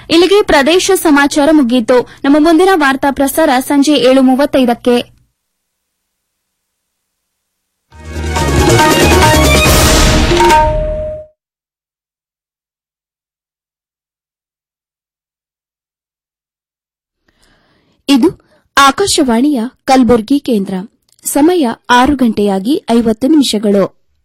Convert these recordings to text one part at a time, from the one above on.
ಇಲ್ಲಿಗೆ ಪ್ರದೇಶ ಸಮಾಚಾರ ಮುಗಿಯಿತು ನಮ್ಮ ಮುಂದಿನ ವಾರ್ತಾ ಪ್ರಸಾರ ಸಂಜೆ ಏಳು ಮೂವತ್ತೈದಕ್ಕೆ ಇದು ಆಕಾಶವಾಣಿಯ ಕಲಬುರಗಿ ಕೇಂದ್ರ ಸಮಯ ಆರು ಗಂಟೆಯಾಗಿ ಐವತ್ತು ನಿಮಿಷಗಳು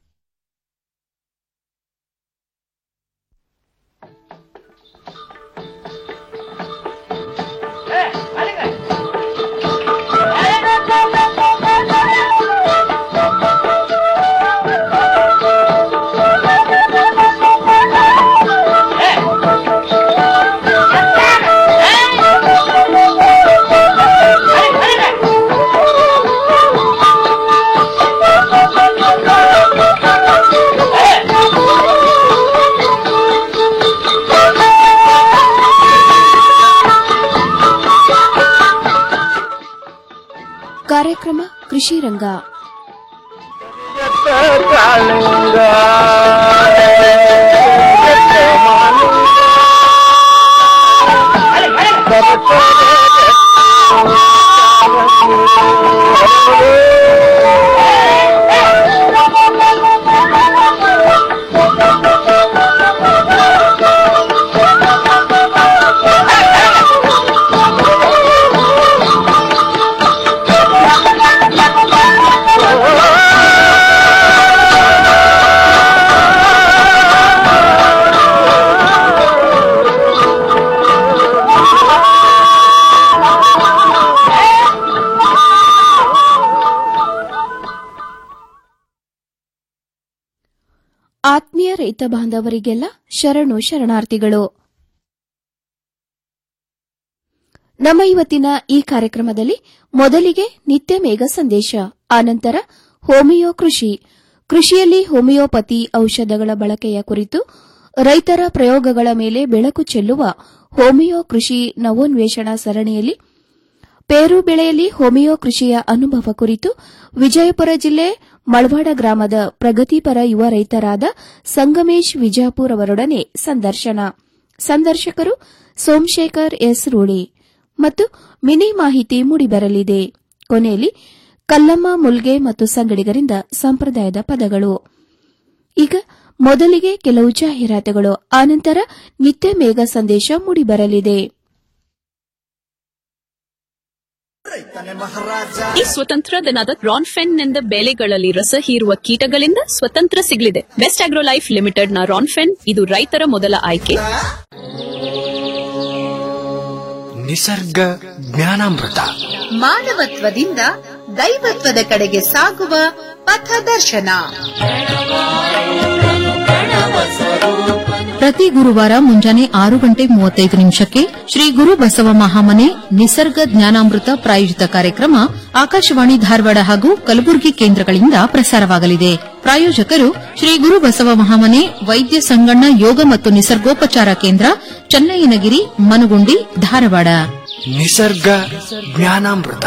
ಕಾರ್ಯಕ್ರಮ ಕೃಷಿ ರಂಗ ಆತ್ಮೀಯ ರೈತ ಬಾಂಧವರಿಗೆಲ್ಲ ಶರಣು ಶರಣಾರ್ಥಿಗಳು ನಮ್ಮ ಇವತ್ತಿನ ಈ ಕಾರ್ಯಕ್ರಮದಲ್ಲಿ ಮೊದಲಿಗೆ ನಿತ್ಯ ಮೇಘ ಸಂದೇಶ ಆನಂತರ ಹೋಮಿಯೋ ಕೃಷಿ ಕೃಷಿಯಲ್ಲಿ ಹೋಮಿಯೋಪತಿ ಔಷಧಗಳ ಬಳಕೆಯ ಕುರಿತು ರೈತರ ಪ್ರಯೋಗಗಳ ಮೇಲೆ ಬೆಳಕು ಚೆಲ್ಲುವ ಹೋಮಿಯೋ ಕೃಷಿ ನವೋನ್ವೇಷಣಾ ಸರಣಿಯಲ್ಲಿ ಪೇರು ಬೆಳೆಯಲ್ಲಿ ಹೋಮಿಯೋ ಕೃಷಿಯ ಅನುಭವ ಕುರಿತು ವಿಜಯಪುರ ಜಿಲ್ಲೆ ಮಳವಾಡ ಗ್ರಾಮದ ಪ್ರಗತಿಪರ ಯುವ ರೈತರಾದ ಸಂಗಮೇಶ್ ವಿಜಾಪುರ್ ಅವರೊಡನೆ ಸಂದರ್ಶನ ಸಂದರ್ಶಕರು ಸೋಮಶೇಖರ್ ಎಸ್ ರೂಳಿ ಮತ್ತು ಮಿನಿ ಮಾಹಿತಿ ಮೂಡಿಬರಲಿದೆ ಕೊನೆಯಲ್ಲಿ ಕಲ್ಲಮ್ಮ ಮುಲ್ಗೆ ಮತ್ತು ಸಂಗಡಿಗರಿಂದ ಸಂಪ್ರದಾಯದ ಪದಗಳು ಈಗ ಮೊದಲಿಗೆ ಕೆಲವು ಜಾಹೀರಾತುಗಳು ಆನಂತರ ನಿತ್ಯ ಮೇಘ ಸಂದೇಶ ಮೂಡಿಬರಲಿದೆ ಈ ಸ್ವತಂತ್ರ ದಿನದ ರಾನ್ಫೆನ್ ನಿಂದ ಬೆಳೆಗಳಲ್ಲಿ ರಸ ಹೀರುವ ಕೀಟಗಳಿಂದ ಸ್ವತಂತ್ರ ಸಿಗಲಿದೆ ಬೆಸ್ಟ್ ಆಗ್ರೋ ಲೈಫ್ ಲಿಮಿಟೆಡ್ ನ ರಾನ್ಫೆನ್ ಇದು ರೈತರ ಮೊದಲ ಆಯ್ಕೆ ನಿಸರ್ಗ ಜ್ಞಾನಾಮೃತ ಮಾನವತ್ವದಿಂದ ದೈವತ್ವದ ಕಡೆಗೆ ಸಾಗುವ ಪಥದರ್ಶನ ಪ್ರತಿ ಗುರುವಾರ ಮುಂಜಾನೆ ಆರು ಗಂಟೆ ಮೂವತ್ತೈದು ನಿಮಿಷಕ್ಕೆ ಶ್ರೀ ಗುರು ಬಸವ ಮಹಾಮನೆ ನಿಸರ್ಗ ಜ್ಞಾನಾಮೃತ ಪ್ರಾಯೋಜಿತ ಕಾರ್ಯಕ್ರಮ ಆಕಾಶವಾಣಿ ಧಾರವಾಡ ಹಾಗೂ ಕಲಬುರಗಿ ಕೇಂದ್ರಗಳಿಂದ ಪ್ರಸಾರವಾಗಲಿದೆ ಪ್ರಾಯೋಜಕರು ಶ್ರೀ ಗುರು ಬಸವ ಮಹಾಮನೆ ವೈದ್ಯ ಸಂಗಣ್ಣ ಯೋಗ ಮತ್ತು ನಿಸರ್ಗೋಪಚಾರ ಕೇಂದ್ರ ಚನ್ನಯ್ಯನಗಿರಿ ಮನಗುಂಡಿ ಧಾರವಾಡ ನಿಸರ್ಗ ಜ್ಞಾನಾಮೃತ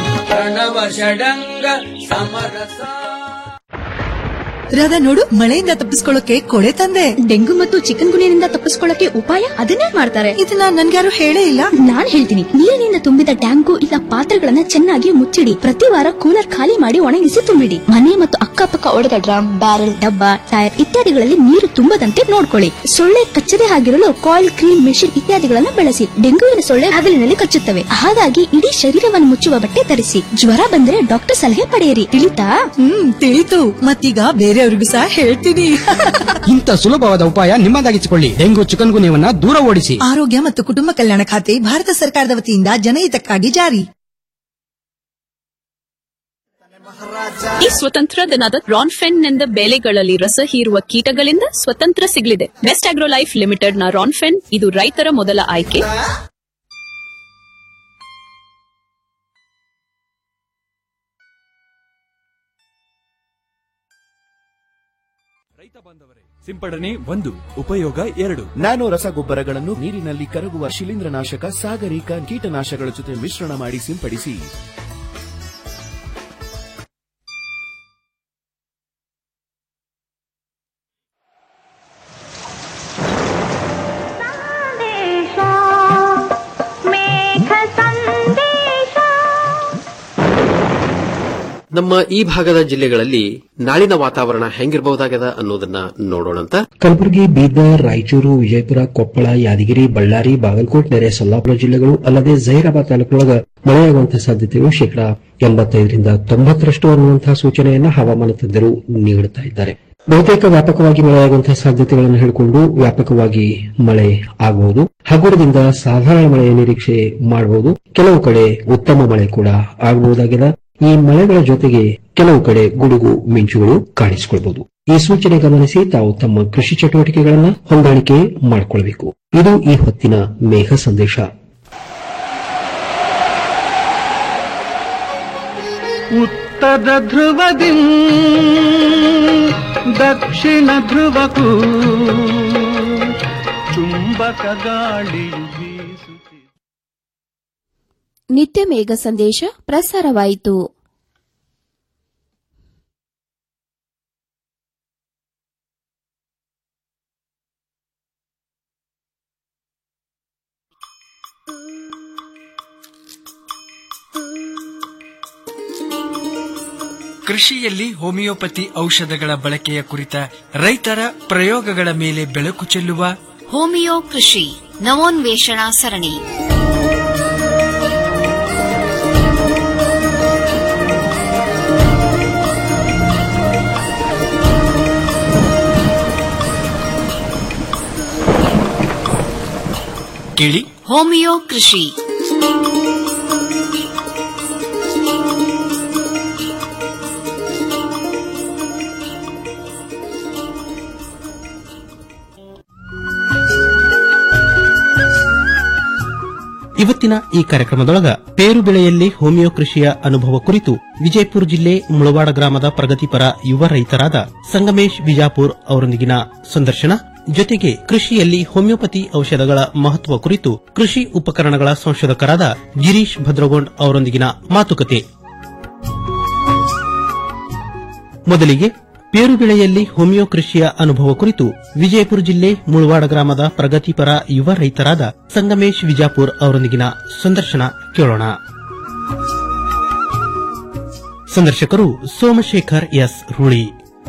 ರಾಧಾ ನೋಡು ಮಳೆಯಿಂದ ತಪ್ಪಿಸ್ಕೊಳ್ಳೋಕೆ ಕೊಳೆ ತಂದೆ ಡೆಂಗು ಮತ್ತು ಚಿಕನ್ ಗುನಿಯಿಂದ ತಪ್ಪಿಸ್ಕೊಳ್ಳಕ್ಕೆ ಉಪಾಯ ಅದನ್ನೇ ಮಾಡ್ತಾರೆ ಇದನ್ನ ನನ್ಗ್ಯಾರು ಹೇಳೇ ಇಲ್ಲ ನಾನ್ ಹೇಳ್ತೀನಿ ನೀರಿನಿಂದ ತುಂಬಿದ ಟ್ಯಾಂಕು ಇಲ್ಲ ಪಾತ್ರೆಗಳನ್ನ ಚೆನ್ನಾಗಿ ಮುಚ್ಚಿಡಿ ಪ್ರತಿ ವಾರ ಕೂಲರ್ ಖಾಲಿ ಮಾಡಿ ಒಣಗಿಸಿ ತುಂಬಿಡಿ ಮನೆ ಮತ್ತು ಅಕ್ಕಪಕ್ಕ ಒಡೆದ ಡ್ರಮ್ ಬ್ಯಾರೆಲ್ ಡಬ್ಬ ಟೈರ್ ಇತ್ಯಾದಿಗಳಲ್ಲಿ ನೀರು ತುಂಬದಂತೆ ನೋಡ್ಕೊಳ್ಳಿ ಸೊಳ್ಳೆ ಕಚ್ಚದೆ ಆಗಿರಲು ಕಾಯಿಲ್ ಕ್ರೀಮ್ ಮೆಷಿನ್ ಇತ್ಯಾದಿಗಳನ್ನ ಬಳಸಿ ಡೆಂಗುವಿನ ಸೊಳ್ಳೆ ಹಗಲಿನಲ್ಲಿ ಕಚ್ಚುತ್ತವೆ ಹಾಗಾಗಿ ಇಡೀ ಶರೀರವನ್ನು ಮುಚ್ಚುವ ಬಟ್ಟೆ ಧರಿಸಿ ಜ್ವರ ಬಂದ್ರೆ ಡಾಕ್ಟರ್ ಸಲಹೆ ಪಡೆಯಿರಿ ತಿಳಿತಾ ಹ್ಮ್ ತಿಳಿತು ಮತ್ತೀಗ ಬೇರೆಯವ್ರಿಗೂ ಸಹ ಹೇಳ್ತೀನಿ ಇಂಥ ಸುಲಭವಾದ ಉಪಾಯ ನಿಮ್ಮದಾಗಿಸಿಕೊಳ್ಳಿ ಡೆಂಗು ಚಿಕನ್ ಗುನ್ಯವನ್ನ ದೂರ ಓಡಿಸಿ ಆರೋಗ್ಯ ಮತ್ತು ಕುಟುಂಬ ಕಲ್ಯಾಣ ಖಾತೆ ಭಾರತ ಸರ್ಕಾರದ ವತಿಯಿಂದ ಜನಹಿತಕ್ಕಾಗಿ ಜಾರಿ ಈ ಸ್ವತಂತ್ರ ದಿನದ ರಾನ್ಫೆನ್ ನಿಂದ ಬೆಳೆಗಳಲ್ಲಿ ರಸ ಹೀರುವ ಕೀಟಗಳಿಂದ ಸ್ವತಂತ್ರ ಸಿಗಲಿದೆ ಬೆಸ್ಟ್ ಆಗ್ರೋ ಲೈಫ್ ಲಿಮಿಟೆಡ್ ನ ರಾನ್ಫೆನ್ ಇದು ರೈತರ ಮೊದಲ ಆಯ್ಕೆ ಸಿಂಪಡಣೆ ಒಂದು ಉಪಯೋಗ ಎರಡು ನ್ಯಾನೋ ರಸಗೊಬ್ಬರಗಳನ್ನು ನೀರಿನಲ್ಲಿ ಕರಗುವ ಶಿಲೀಂಧ್ರನಾಶಕ ಸಾಗರಿಕ ಕೀಟನಾಶಕಗಳ ಜೊತೆ ಮಿಶ್ರಣ ಮಾಡಿ ಸಿಂಪಡಿಸಿ ನಮ್ಮ ಈ ಭಾಗದ ಜಿಲ್ಲೆಗಳಲ್ಲಿ ನಾಳಿನ ವಾತಾವರಣ ಹೆಂಗಿರಬಹುದಾಗದ ಅನ್ನೋದನ್ನ ನೋಡೋಣಂತ ಕಲಬುರಗಿ ಬೀದರ್ ರಾಯಚೂರು ವಿಜಯಪುರ ಕೊಪ್ಪಳ ಯಾದಗಿರಿ ಬಳ್ಳಾರಿ ಬಾಗಲಕೋಟ್ ನೆರೆ ಸೊಲ್ಲಾಪುರ ಜಿಲ್ಲೆಗಳು ಅಲ್ಲದೆ ಜಹೀರಾಬಾದ್ ತಾಲೂಕಿನೊಳಗ ಮಳೆಯಾಗುವಂತಹ ಸಾಧ್ಯತೆಗಳು ಶೇಕಡಾ ಎಂಬತ್ತೈದರಿಂದ ತೊಂಬತ್ತರಷ್ಟು ಅನ್ನುವಂತಹ ಸೂಚನೆಯನ್ನ ಹವಾಮಾನ ತಜ್ಞರು ನೀಡುತ್ತಾ ಇದ್ದಾರೆ ಬಹುತೇಕ ವ್ಯಾಪಕವಾಗಿ ಮಳೆಯಾಗುವಂತಹ ಸಾಧ್ಯತೆಗಳನ್ನು ಹೇಳಿಕೊಂಡು ವ್ಯಾಪಕವಾಗಿ ಮಳೆ ಆಗಬಹುದು ಹಗುರದಿಂದ ಸಾಧಾರಣ ಮಳೆಯ ನಿರೀಕ್ಷೆ ಮಾಡಬಹುದು ಕೆಲವು ಕಡೆ ಉತ್ತಮ ಮಳೆ ಕೂಡ ಆಗಬಹುದಾಗಿದೆ ಈ ಮಳೆಗಳ ಜೊತೆಗೆ ಕೆಲವು ಕಡೆ ಗುಡುಗು ಮಿಂಚುಗಳು ಕಾಣಿಸಿಕೊಳ್ಳಬಹುದು ಈ ಸೂಚನೆ ಗಮನಿಸಿ ತಾವು ತಮ್ಮ ಕೃಷಿ ಚಟುವಟಿಕೆಗಳನ್ನ ಹೊಂದಾಣಿಕೆ ಮಾಡಿಕೊಳ್ಳಬೇಕು ಇದು ಈ ಹೊತ್ತಿನ ಮೇಘ ಸಂದೇಶ ಉತ್ತರ ಧ್ರುವದಿ ದಕ್ಷಿಣ ಧ್ರುವಕ್ಕೂ ಚುಂಬಕ ಗಾಳಿಯು ಬೀಸುತ್ತಿದೆ ನಿತ್ಯ ಮೇಘ ಸಂದೇಶ ಪ್ರಸಾರವಾಯಿತು ಕೃಷಿಯಲ್ಲಿ ಹೋಮಿಯೋಪತಿ ಔಷಧಗಳ ಬಳಕೆಯ ಕುರಿತ ರೈತರ ಪ್ರಯೋಗಗಳ ಮೇಲೆ ಬೆಳಕು ಚೆಲ್ಲುವ ಹೋಮಿಯೋ ಕೃಷಿ ನವೋನ್ವೇಷಣಾ ಸರಣಿ ಕೇಳಿ ಹೋಮಿಯೋ ಕೃಷಿ ಇವತ್ತಿನ ಈ ಕಾರ್ಯಕ್ರಮದೊಳಗ ಪೇರು ಬೆಳೆಯಲ್ಲಿ ಹೋಮಿಯೋ ಕೃಷಿಯ ಅನುಭವ ಕುರಿತು ವಿಜಯಪುರ ಜಿಲ್ಲೆ ಮುಳವಾಡ ಗ್ರಾಮದ ಪ್ರಗತಿಪರ ಯುವ ರೈತರಾದ ಸಂಗಮೇಶ್ ಬಿಜಾಪುರ್ ಅವರೊಂದಿಗಿನ ಸಂದರ್ಶನ ಜೊತೆಗೆ ಕೃಷಿಯಲ್ಲಿ ಹೋಮಿಯೋಪತಿ ಔಷಧಗಳ ಮಹತ್ವ ಕುರಿತು ಕೃಷಿ ಉಪಕರಣಗಳ ಸಂಶೋಧಕರಾದ ಗಿರೀಶ್ ಭದ್ರಗೊಂಡ್ ಅವರೊಂದಿಗಿನ ಮಾತುಕತೆ ಮೊದಲಿಗೆ ಪೇರು ಬೆಳೆಯಲ್ಲಿ ಹೋಮಿಯೋ ಕೃಷಿಯ ಅನುಭವ ಕುರಿತು ವಿಜಯಪುರ ಜಿಲ್ಲೆ ಮುಳವಾಡ ಗ್ರಾಮದ ಪ್ರಗತಿಪರ ಯುವ ರೈತರಾದ ಸಂಗಮೇಶ್ ವಿಜಾಪುರ್ ಅವರೊಂದಿಗಿನ ಸಂದರ್ಶನ ಕೇಳೋಣ ಸಂದರ್ಶಕರು ಸೋಮಶೇಖರ್ ಎಸ್ ರೂಳಿ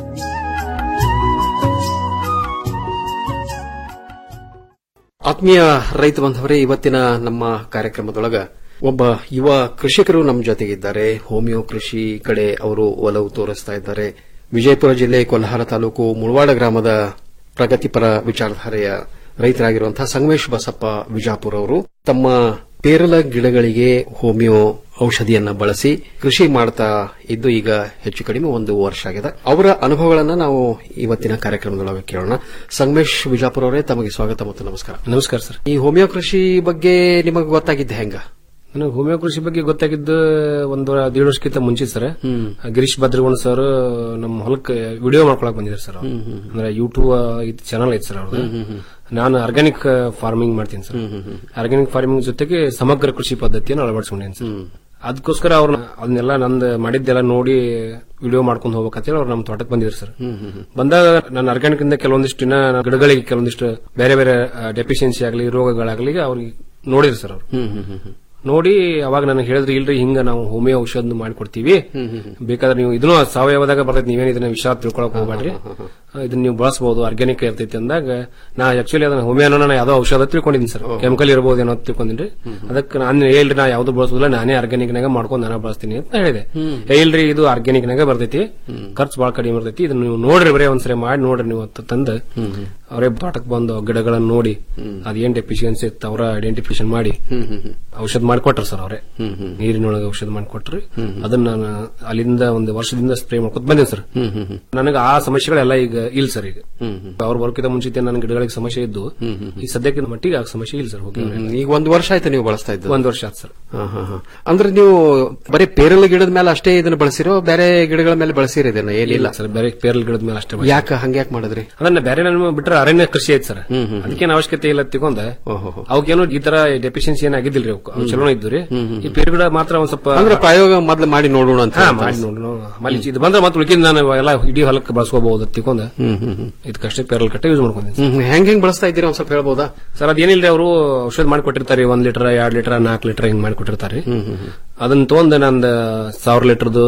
ಆತ್ಮೀಯ ರೈತ ಬಾಂಧವರೇ ಇವತ್ತಿನ ನಮ್ಮ ಕಾರ್ಯಕ್ರಮದೊಳಗ ಒಬ್ಬ ಯುವ ಕೃಷಿಕರು ನಮ್ಮ ಜೊತೆಗಿದ್ದಾರೆ ಹೋಮಿಯೋ ಕೃಷಿ ಕಡೆ ಅವರು ಒಲವು ತೋರಿಸ್ತಾ ಇದ್ದಾರೆ ವಿಜಯಪುರ ಜಿಲ್ಲೆ ಕೊಲ್ಹಾರ ತಾಲೂಕು ಮುಳವಾಡ ಗ್ರಾಮದ ಪ್ರಗತಿಪರ ವಿಚಾರಧಾರೆಯ ರೈತರಾಗಿರುವಂತಹ ಸಂಗಮೇಶ್ ಬಸಪ್ಪ ವಿಜಾಪುರ ಅವರು ತಮ್ಮ ಪೇರಲ ಗಿಡಗಳಿಗೆ ಹೋಮಿಯೋ ಔಷಧಿಯನ್ನ ಬಳಸಿ ಕೃಷಿ ಮಾಡ್ತಾ ಇದ್ದು ಈಗ ಹೆಚ್ಚು ಕಡಿಮೆ ಒಂದು ವರ್ಷ ಆಗಿದೆ ಅವರ ಅನುಭವಗಳನ್ನ ನಾವು ಇವತ್ತಿನ ಕಾರ್ಯಕ್ರಮದೊಳಗೆ ಕೇಳೋಣ ಸಂಗಮೇಶ್ ವಿಜಾಪುರ ಅವರೇ ತಮಗೆ ಸ್ವಾಗತ ಮತ್ತು ನಮಸ್ಕಾರ ನಮಸ್ಕಾರ ಸರ್ ಈ ಹೋಮಿಯೋ ಕೃಷಿ ಬಗ್ಗೆ ನಿಮಗೆ ಗೊತ್ತಾಗಿದ್ದೆ ಹೆಂಗ ನನಗೆ ಹೋಮಿಯೋ ಕೃಷಿ ಬಗ್ಗೆ ಗೊತ್ತಾಗಿದ್ದು ಒಂದು ದೇಡ್ ವರ್ಷಕ್ಕಿಂತ ಮುಂಚೆ ಸರ್ ಗಿರೀಶ್ ಭದ್ರಗೊಂಡ್ ಸರ್ ನಮ್ಮ ಹೊಲಕ್ಕೆ ವಿಡಿಯೋ ಮಾಡ್ಕೊಳಕ್ ಬಂದಿದ್ದಾರೆ ಸರ್ ಅವ್ರು. ಅಂದ್ರೆ ಯೂಟ್ಯೂಬ್ ಚಾನಲ್ ಐತೆ ಸರ್ ಅವ್ರದ್ದು ನಾನು ಆರ್ಗ್ಯಾನಿಕ್ ಫಾರ್ಮಿಂಗ್ ಮಾಡ್ತೀನಿ ಸರ್ ಆರ್ಗ್ಯಾನಿಕ್ ಫಾರ್ಮಿಂಗ್ ಜೊತೆಗೆ ಸಮಗ್ರ ಕೃಷಿ ಪದ್ಧತಿಯನ್ನು ಅಳವಡಿಸ್ಕೊಂಡಿದ್ದೀನಿ ಸರ್ ಅದಕ್ಕೋಸ್ಕರ ಅವ್ರು ಅದನ್ನೆಲ್ಲ ನಂದು ಮಾಡಿದ್ದೆಲ್ಲ ನೋಡಿ ವಿಡಿಯೋ ಮಾಡ್ಕೊಂಡು ಹೋಗ್ಬೇಕಂತೇಳಿ ಅವ್ರು ನಮ್ಮ ತೋಟಕ್ಕೆ ಬಂದಿದ್ರು ಸರ್ ಬಂದಾಗ ನಾನು ಆರ್ಗ್ಯಾನಿಕ್ ಇಂದ ಕೆಲವೊಂದಿಷ್ಟು ಇನ್ನ ಗಿಡಗಳಿಗೆ ಕೆಲವೊಂದಿಷ್ಟು ಬೇರೆ ಬೇರೆ ಡೆಫಿಷಿಯನ್ಸಿ ಆಗಲಿ ರೋಗಗಳಾಗಲಿ ಅವ್ರಿಗೆ ನೋಡಿದ್ರು ಸರ್ ಅವ್ರು ನೋಡಿ ಅವಾಗ ನನಗೆ ಹೇಳಿದ್ರಿ ಇಲ್ರಿ ಹಿಂಗ ನಾವು ಹೋಮಿಯೋ ಔಷಧ ಮಾಡಿಕೊಡ್ತೀವಿ ಬೇಕಾದ್ರೆ ನೀವು ಇದನ್ನು ಸಾವಯವದಾಗ ಬರ್ತೈತಿ ನೀವೇನು ಇದನ್ನ ವಿಷ ತಿಳ್ಕೊಳಕ್ ಹೋಗ್ಬೇಡ್ರಿ ಇದನ್ನ ನೀವು ಬಳಸಬಹುದು ಆರ್ಗ್ಯಾನಿಕ್ ಇರ್ತೈತಿ ಅಂದಾಗ ನಾ ಆಕ್ಚುಲಿ ಅದನ್ನ ಹೋಮಿಯೋನ ನಾ ಯಾವ್ದೋ ಔಷಧ ತಿಳ್ಕೊಂಡಿದ್ದೀನಿ ಸರ್ ಕೆಮಿಕಲ್ ಇರಬಹುದು ಏನೋ ಅಂತ ತಿಳ್ಕೊಂಡಿನ್ರಿ ಅದಕ್ಕೆ ನಾನು ಹೇಳ್ರಿ ನಾ ಯಾವ್ದು ಬಳಸೋದಿಲ್ಲ ನಾನೇ ಆರ್ಗ್ಯಾನಿಕ್ ನಾಗ ಮಾಡ್ಕೊಂಡು ನಾನು ಬಳಸ್ತೀನಿ ಅಂತ ಹೇಳಿದೆ ಏ, ಇಲ್ರಿ ಇದು ಆರ್ಗ್ಯಾನಿಕ್ ನಾಗ ಬರ್ತೈತಿ ಖರ್ಚು ಬಹಳ ಕಡಿಮೆ ಬರ್ತೈತಿ ಇದನ್ನ ನೀವು ನೋಡ್ರಿ ಬರೀ ಒಂದ್ಸರಿ ಮಾಡಿ ನೋಡ್ರಿ ನೀವು ಅಂತ ತಂದು ಅವರೇ ತೋಟಕ್ಕೆ ಬಂದು ಗಿಡಗಳನ್ನ ನೋಡಿ ಅದೇನ್ ಡೆಫಿಷಿಯನ್ಸಿ ಇತ್ತು ಅವರ ಐಡೆಂಟಿಫಿಕೇಶನ್ ಮಾಡಿ ಔಷಧ ಮಾಡಿಕೊಟ್ರು ಸರ್ ಅವರೇ ನೀರಿನೊಳಗೆ ಔಷಧ ಮಾಡಿಕೊಟ್ರಿ ಅದನ್ನ ನಾನು ಅಲ್ಲಿಂದ ಒಂದು ವರ್ಷದಿಂದ ಸ್ಪ್ರೇ ಮಾಡ್ಕೊತ ಬಂದೆ ಸರ್ ನನಗೆ ಆ ಸಮಸ್ಯೆಗಳೆಲ್ಲ ಈಗ ಇಲ್ಲ ಸರ್ ಈಗ ಅವ್ರು ಬರೋಕ್ಕಿಂತ ಮುಂಚಿತ ನನ್ನ ಗಿಡಗಳಿಗೆ ಸಮಸ್ಯೆ ಇದ್ದು ಈ ಸದ್ಯಕ್ಕೆ ಮಟ್ಟಿಗೆ ಆ ಸಮಸ್ಯೆ ಇಲ್ಲ ಸರ್ ಹೋಗಿ ಈಗ ಒಂದು ವರ್ಷ ಆಯ್ತು ನೀವು ಬಳಸ್ತಾ ಇದ್ದು ಒಂದ್ ವರ್ಷ ಆಯ್ತು ಸರ್ ಹಾ, ಹಾ, ಹಾ. ಅಂದ್ರೆ ನೀವು ಬರೀ ಪೇರಲ ಗಿಡದ ಮೇಲೆ ಅಷ್ಟೇ ಇದನ್ನ ಬಳಸಿರೋ ಬೇರೆ ಗಿಡಗಳ ಮೇಲೆ ಬಳಸಿರಿ ಇದನ್ನ ಏನಿಲ್ಲ ಸರ್ ಬೇರೆ ಪೇರಲ್ ಗಿಡದ ಮೇಲೆ ಅಷ್ಟೇ ಯಾಕ ಹಂಗ್ಯಾಕ್ ಮಾಡಿದ್ರಿ ಅದನ್ನ ಬೇರೆ ನನ್ನ ಬಿಟ್ರೆ ಅರಣ್ಯ ಕೃಷಿ ಐತೆ ಸರ್ ಅದಕ್ಕೇನು ಅವಶ್ಯಕತೆ ಇಲ್ಲ ತಿಳ್ಕೊಂಡ ಅವಕ್ಕೇನು ಈ ತರ ಡೆಫಿಷಿಯನ್ಸಿ ಏನ್ ಆಗಿದ್ದಿಲ್ರಿ ಅವಕ್ಕೆ ಅವು ಚಲೋ ಇದ್ದುರಿ ಈ ಪೇರು ಗಿಡ ಮಾತ್ರ ಒಂದ್ ಸ್ವಲ್ಪ ಅಂದ್ರೆ ಪ್ರಯೋಗ ಮೊದ್ಲು ಮಾಡಿ ನೋಡೋಣ ಅಂತ ಹಾ, ಮಾಡಿ ನೋಡೋಣ ಆಮೇಲೆ ಇದು ಬಂದ್ರೆ ಮತ್ತೆ ಉಳ್ಕಿದ್ ನಾನು ಎಲ್ಲ ಇಡೀ ಹೊಲಕ್ಕೆ ಬಳಸ್ಕೋಬಹುದು ತಿಳ್ಕೊಂಡ ಇದಕ್ಕಷ್ಟೇ ಪೇರಲ್ ಕಟ್ಟೆ ಯೂಸ್ ಮಾಡ್ಕೊಂತೀನಿ ಹ್ಮ್, ಹ್ಮ್. ಹೆಂಗ್ ಹೆಂಗ್ ಬಳಸ್ತಾ ಇದ್ದೀರಾ ಒಂದ್ ಸ್ವಲ್ಪ ಹೇಳ್ಬೋದಾ ಸರ್ ಅದೇನಿಲ್ರಿ ಅವರು ಔಷಧ ಮಾಡಿಕೊಟ್ಟಿರ್ತಾರೆ ಒಂದ್ ಲೀಟರ್ ಎರಡ್ ಲೀಟರ್ ನಾಲ್ಕು ಲೀಟರ್ ಹಿಂಗ್ ಮಾಡಿಕೊಟ್ಟಿರ್ತಾರೆ ಅದನ್ನ ತಗೊಂಡ್ ನಂದ್ ಸಾವಿರ ಲೀಟರ್ದು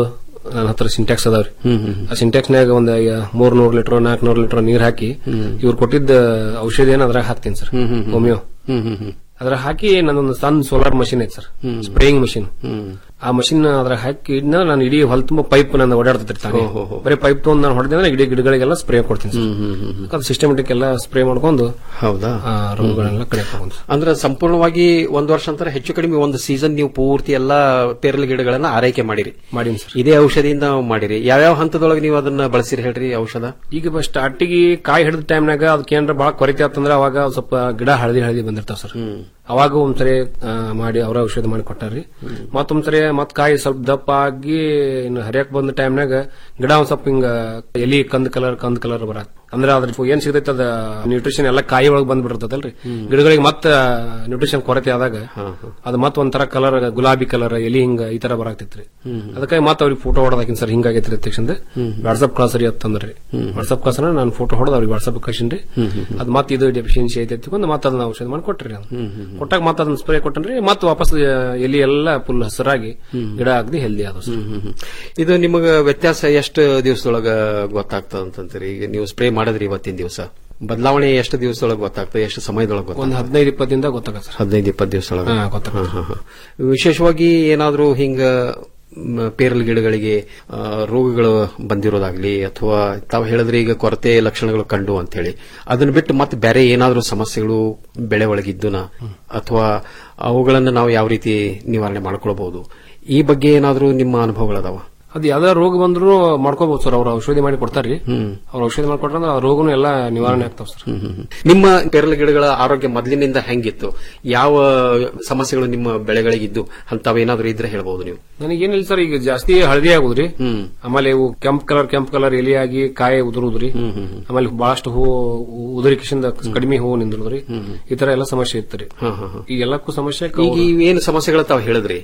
ನನ್ನ ಹತ್ರ ಸಿಂಟ್ಯಾಕ್ಸ್ ಅದಾವ್ರಿ ಆ ಸಿಂಟ್ಯಾಕ್ಸ್ನಾಗ ಒಂದ್ ಮೂರ್ ನೂರ್ ಲೀಟರ್ ನಾಲ್ಕ್ ನೂರ್ ಲೀಟರ್ ನೀರ್ ಹಾಕಿ ಇವ್ರು ಕೊಟ್ಟಿದ್ದ ಔಷಧಿ ಏನ್ ಅದ್ರಾಗ ಹಾಕ್ತೀನಿ ಸರ್ ಹೋಮಿಯೋ ಅದ್ರ ಹಾಕಿ ನನ್ನೊಂದು ಸಣ್ಣ ಸೋಲಾರ್ ಮಷಿನ್ ಐತೆ ಸರ್ ಸ್ಪ್ರೇಯಿಂಗ್ ಮಷಿನ್ ಆ ಮಷಿನ್ ಅದ್ರ ಹಾಕಿ ಇದ್ನ ನಾನು ಇಡೀ ಹೊಲ ತುಂಬಾ ಪೈಪ್ ನನ್ನ ಓಡಾಡ್ತೈತ್ರಿ ತಾನೇ ಬರೀ ಪೈಪ್ ತಗೊಂಡ್ ನಾನು ಹೊಡೆದ್ರೆ ಅಂದ್ರೆ ಇಡೀ ಗಿಡಗಳಿಗೆಲ್ಲ ಸ್ಪ್ರೇ ಕೊಡ್ತೀನಿ ಸರ್ ಅದು ಸಿಸ್ಟಮೆಟಿಕ್ ಎಲ್ಲ ಸ್ಪ್ರೇ ಮಾಡ್ಕೊಂಡು ಹೌದಾ ಆ ರೋಗಗಳೆಲ್ಲ ಕಡೆ ಹೋಗೋದು ಅಂದ್ರೆ ಸಂಪೂರ್ಣವಾಗಿ ಒಂದು ವರ್ಷ ಅಂತಾರೆ ಹೆಚ್ಚು ಕಡಿಮೆ ಒಂದು ಸೀಸನ್ ನೀವು ಪೂರ್ತಿ ಎಲ್ಲಾ ಪೇರಲ ಗಿಡಗಳನ್ನ ಆರೈಕೆ ಮಾಡಿರಿ ಮಾಡೀನಿ ಸರ್ ಇದೇ ಔಷಧಿಯಿಂದ ಮಾಡಿರಿ ಯಾವ್ಯಾವ ಹಂತದೊಳಗೆ ನೀವು ಅದನ್ನ ಬಳಸಿರಿ ಹೇಳ್ರಿ ಔಷಧ ಈಗ ಸ್ಟಾರ್ಟಿಗೆ ಕಾಯಿ ಹಿಡಿದ ಟೈಮ್ನಾಗ ಅದಕ್ಕೆ ಏನಾರ ಬಹಳ ಕೊರತೆ ಆತಂದ್ರ ಅವಾಗ ಒಂದ್ ಸ್ವಲ್ಪ ಗಿಡ ಹಳದಿ ಹಳದಿ ಬಂದಿರ್ತಾವ ಸರ್ ಅವಾಗ ಒಂದ್ಸರಿ ಆ, ಮಾಡಿ ಅವರ ಔಷಧ ಮಾಡಿ ಕೊಟ್ಟಾರ್ರಿ ಮತ್ತೊಂದ್ಸರಿ ಮತ್ ಕಾಯಿ ಸ್ವಲ್ಪ ದಪ್ಪ ಆಗಿ ಇನ್ನು ಹರಿಯಕ್ ಬಂದ ಟೈಮ್ನಾಗ ಗಿಡ ಒಂದ್ ಸ್ವಲ್ಪ ಹಿಂಗ ಎಲಿ ಕಂದ್ ಕಲರ್ ಕಂದ್ ಕಲರ್ ಬರತ್ ಅಂದ್ರೆ ಅದ್ರ ಏನ್ ಸಿಗತೈತೆ ಅದ ನ್ಯೂಟ್ರಿಷನ್ ಎಲ್ಲ ಕಾಯಿ ಒಳಗೆ ಬಂದ್ಬಿಡ್ತದಲ್ರಿ ಗಿಡಗಳಿಗೆ ಮತ್ತ ನ್ಯೂಟ್ರಿಷನ್ ಕೊರತೆ ಆದಾಗ ಅದು ಮತ್ ಒಂಥರ ಕಲರ್ ಗುಲಾಬಿ ಕಲರ್ ಎಲಿ ಹಿಂಗ ಈ ತರ ಬರಾಕ್ತಿತ್ರಿ ಅದಕ್ಕಾಗಿ ಮತ್ತ ಅವ್ರಿಗೆ ಫೋಟೋ ಹೊಡದಾಕಿನ್ ಸರ್ ಹಿಂಗಾಗೈತ್ರಿ ತಕ್ಷಣ ವಾಟ್ಸಪ್ ಕಳ್ಸರಿ ಅಂತಂದ್ರಿ ವಾಟ್ಸಪ್ ಕಳ್ಸನ ನಾನು ಫೋಟೋ ಹೊಡೆದ ಅವ್ರಿಗೆ ವಾಟ್ಸಪ್ ಕಳ್ಸಿನ್ರಿ ಅದ್ ಮತ್ ಇದು ಡೆಫಿಷಿಯನ್ಸಿ ಐತೆ ತಿಳ್ಕೊಂಡು ಮತ್ತೆ ಅದನ್ನ ಔಷಧ ಮಾಡಿ ಕೊಟ್ರಿ ಕೊಟ್ಟಾಗ ಮತ್ತೆ ಅದನ್ನ ಸ್ಪ್ರೇ ಕೊಟ್ಟನ್ರಿ ಮತ್ತೆ ವಾಪಸ್ ಎಲಿ ಎಲ್ಲ ಫುಲ್ ಹಸಿರಾಗಿ ಗಿಡ ಆಗದಿ ಹೆಲ್ದಿ ಆದ ಇದು ನಿಮಗ ವ್ಯತ್ಯಾಸ ಎಷ್ಟು ದಿವಸದೊಳಗ ಗೊತ್ತಾಗ್ತದ ಅಂತಂತೀರಿ ಈಗ ನೀವು ಸ್ಪ್ರೇ ಮಾಡಿದ್ರಿ ಇವತ್ತಿನ ದಿವಸ ಬದಲಾವಣೆ ಎಷ್ಟು ದಿವಸದೊಳಗೆ ಗೊತ್ತಾಗ್ತದೆ ಎಷ್ಟು ಸಮಯದೊಳಗೆ ಒಂದ್ ಗೊತ್ತಾಗ್ತದೆ ಹದಿನೈದು ಇಪ್ಪತ್ತಿಂದ ಗೊತ್ತಾಗತ್ತೆ ಸರ್ ಹದಿನೈದು ಇಪ್ಪತ್ತು ದಿವಸದೊಳಗೆ ಹಾ, ಗೊತ್ತಾಗ್ತದೆ. ಹಾ, ಹಾ, ಹಾ. ವಿಶೇಷವಾಗಿ ಏನಾದ್ರೂ ಹಿಂಗ ಮ್, ಪೇರಲ ಗಿಡಗಳಿಗೆ ಆ, ರೋಗಗಳು ಬಂದಿರೋದಾಗ್ಲಿ ಅಥವಾ ತಾವು ಹೇಳಿದ್ರೆ ಈಗ ಕೊರತೆ ಲಕ್ಷಣಗಳು ಕಂಡು ಅಂತ ಹೇಳಿ ಅದನ್ನ ಬಿಟ್ಟು ಮತ್ತೆ ಬೇರೆ ಏನಾದ್ರೂ ಸಮಸ್ಯೆಗಳು ಬೆಳೆ ಒಳಗಿದ್ದುನ ಅಥವಾ ಅವುಗಳನ್ನು ನಾವು ಯಾವ ರೀತಿ ನಿವಾರಣೆ ಮಾಡ್ಕೊಳ್ಬಹುದು ಈ ಬಗ್ಗೆ ಏನಾದ್ರೂ ನಿಮ್ಮ ಅನುಭವಗಳದಾವ ಅದ್ ಯಾವ್ದಾರ ರೋಗ ಬಂದ್ರು ಮಾಡ್ಕೋಬಹುದು ಸರ್ ಅವ್ರ ಔಷಧಿ ಮಾಡಿ ಕೊಡ್ತಾರ್ರಿ ಅವ್ರ ಔಷಧಿ ಮಾಡಿ ಕೊಟ್ರ ಆ ರೋಗನು ಎಲ್ಲ ನಿವಾರಣೆ ಆಗ್ತಾವ ಸರ್ ನಿಮ್ಮ ಪೇರಲ ಗಿಡಗಳ ಆರೋಗ್ಯ ಮೊದಲಿನಿಂದ ಹೆಂಗಿತ್ತು ಯಾವ ಸಮಸ್ಯೆಗಳು ನಿಮ್ಮ ಬೆಳೆಗಳಿಗಿದ್ದು ಅಂತವೇನಾದ್ರೂ ಇದ್ರೆ ಹೇಳ್ಬಹುದು ನೀವು ನನಗೇನಿಲ್ಲ ಸರ್ ಈಗ ಜಾಸ್ತಿ ಹಳದಿ ಆಗುದ್ರಿ ಆಮೇಲೆ ಇವು ಕೆಂಪ್ ಕಲರ್ ಕೆಂಪ್ ಕಲರ್ ಎಲಿಯಾಗಿ ಕಾಯಿ ಉದುರುದ್ರಿ ಆಮೇಲೆ ಬಹಳಷ್ಟು ಹೂ ಉದುರಿಕಿಸಿಂದ ಕಡಿಮೆ ಹೂ ನಿಂದಿರುದ್ರಿ ಈ ತರ ಎಲ್ಲ ಸಮಸ್ಯೆ ಇತ್ತು ಈ ಎಲ್ಲಕ್ಕೂ ಸಮಸ್ಯೆ ಈಗ ಇವೇನು ಸಮಸ್ಯೆಗಳು ತಾವು ಹೇಳಿದ್ರಿ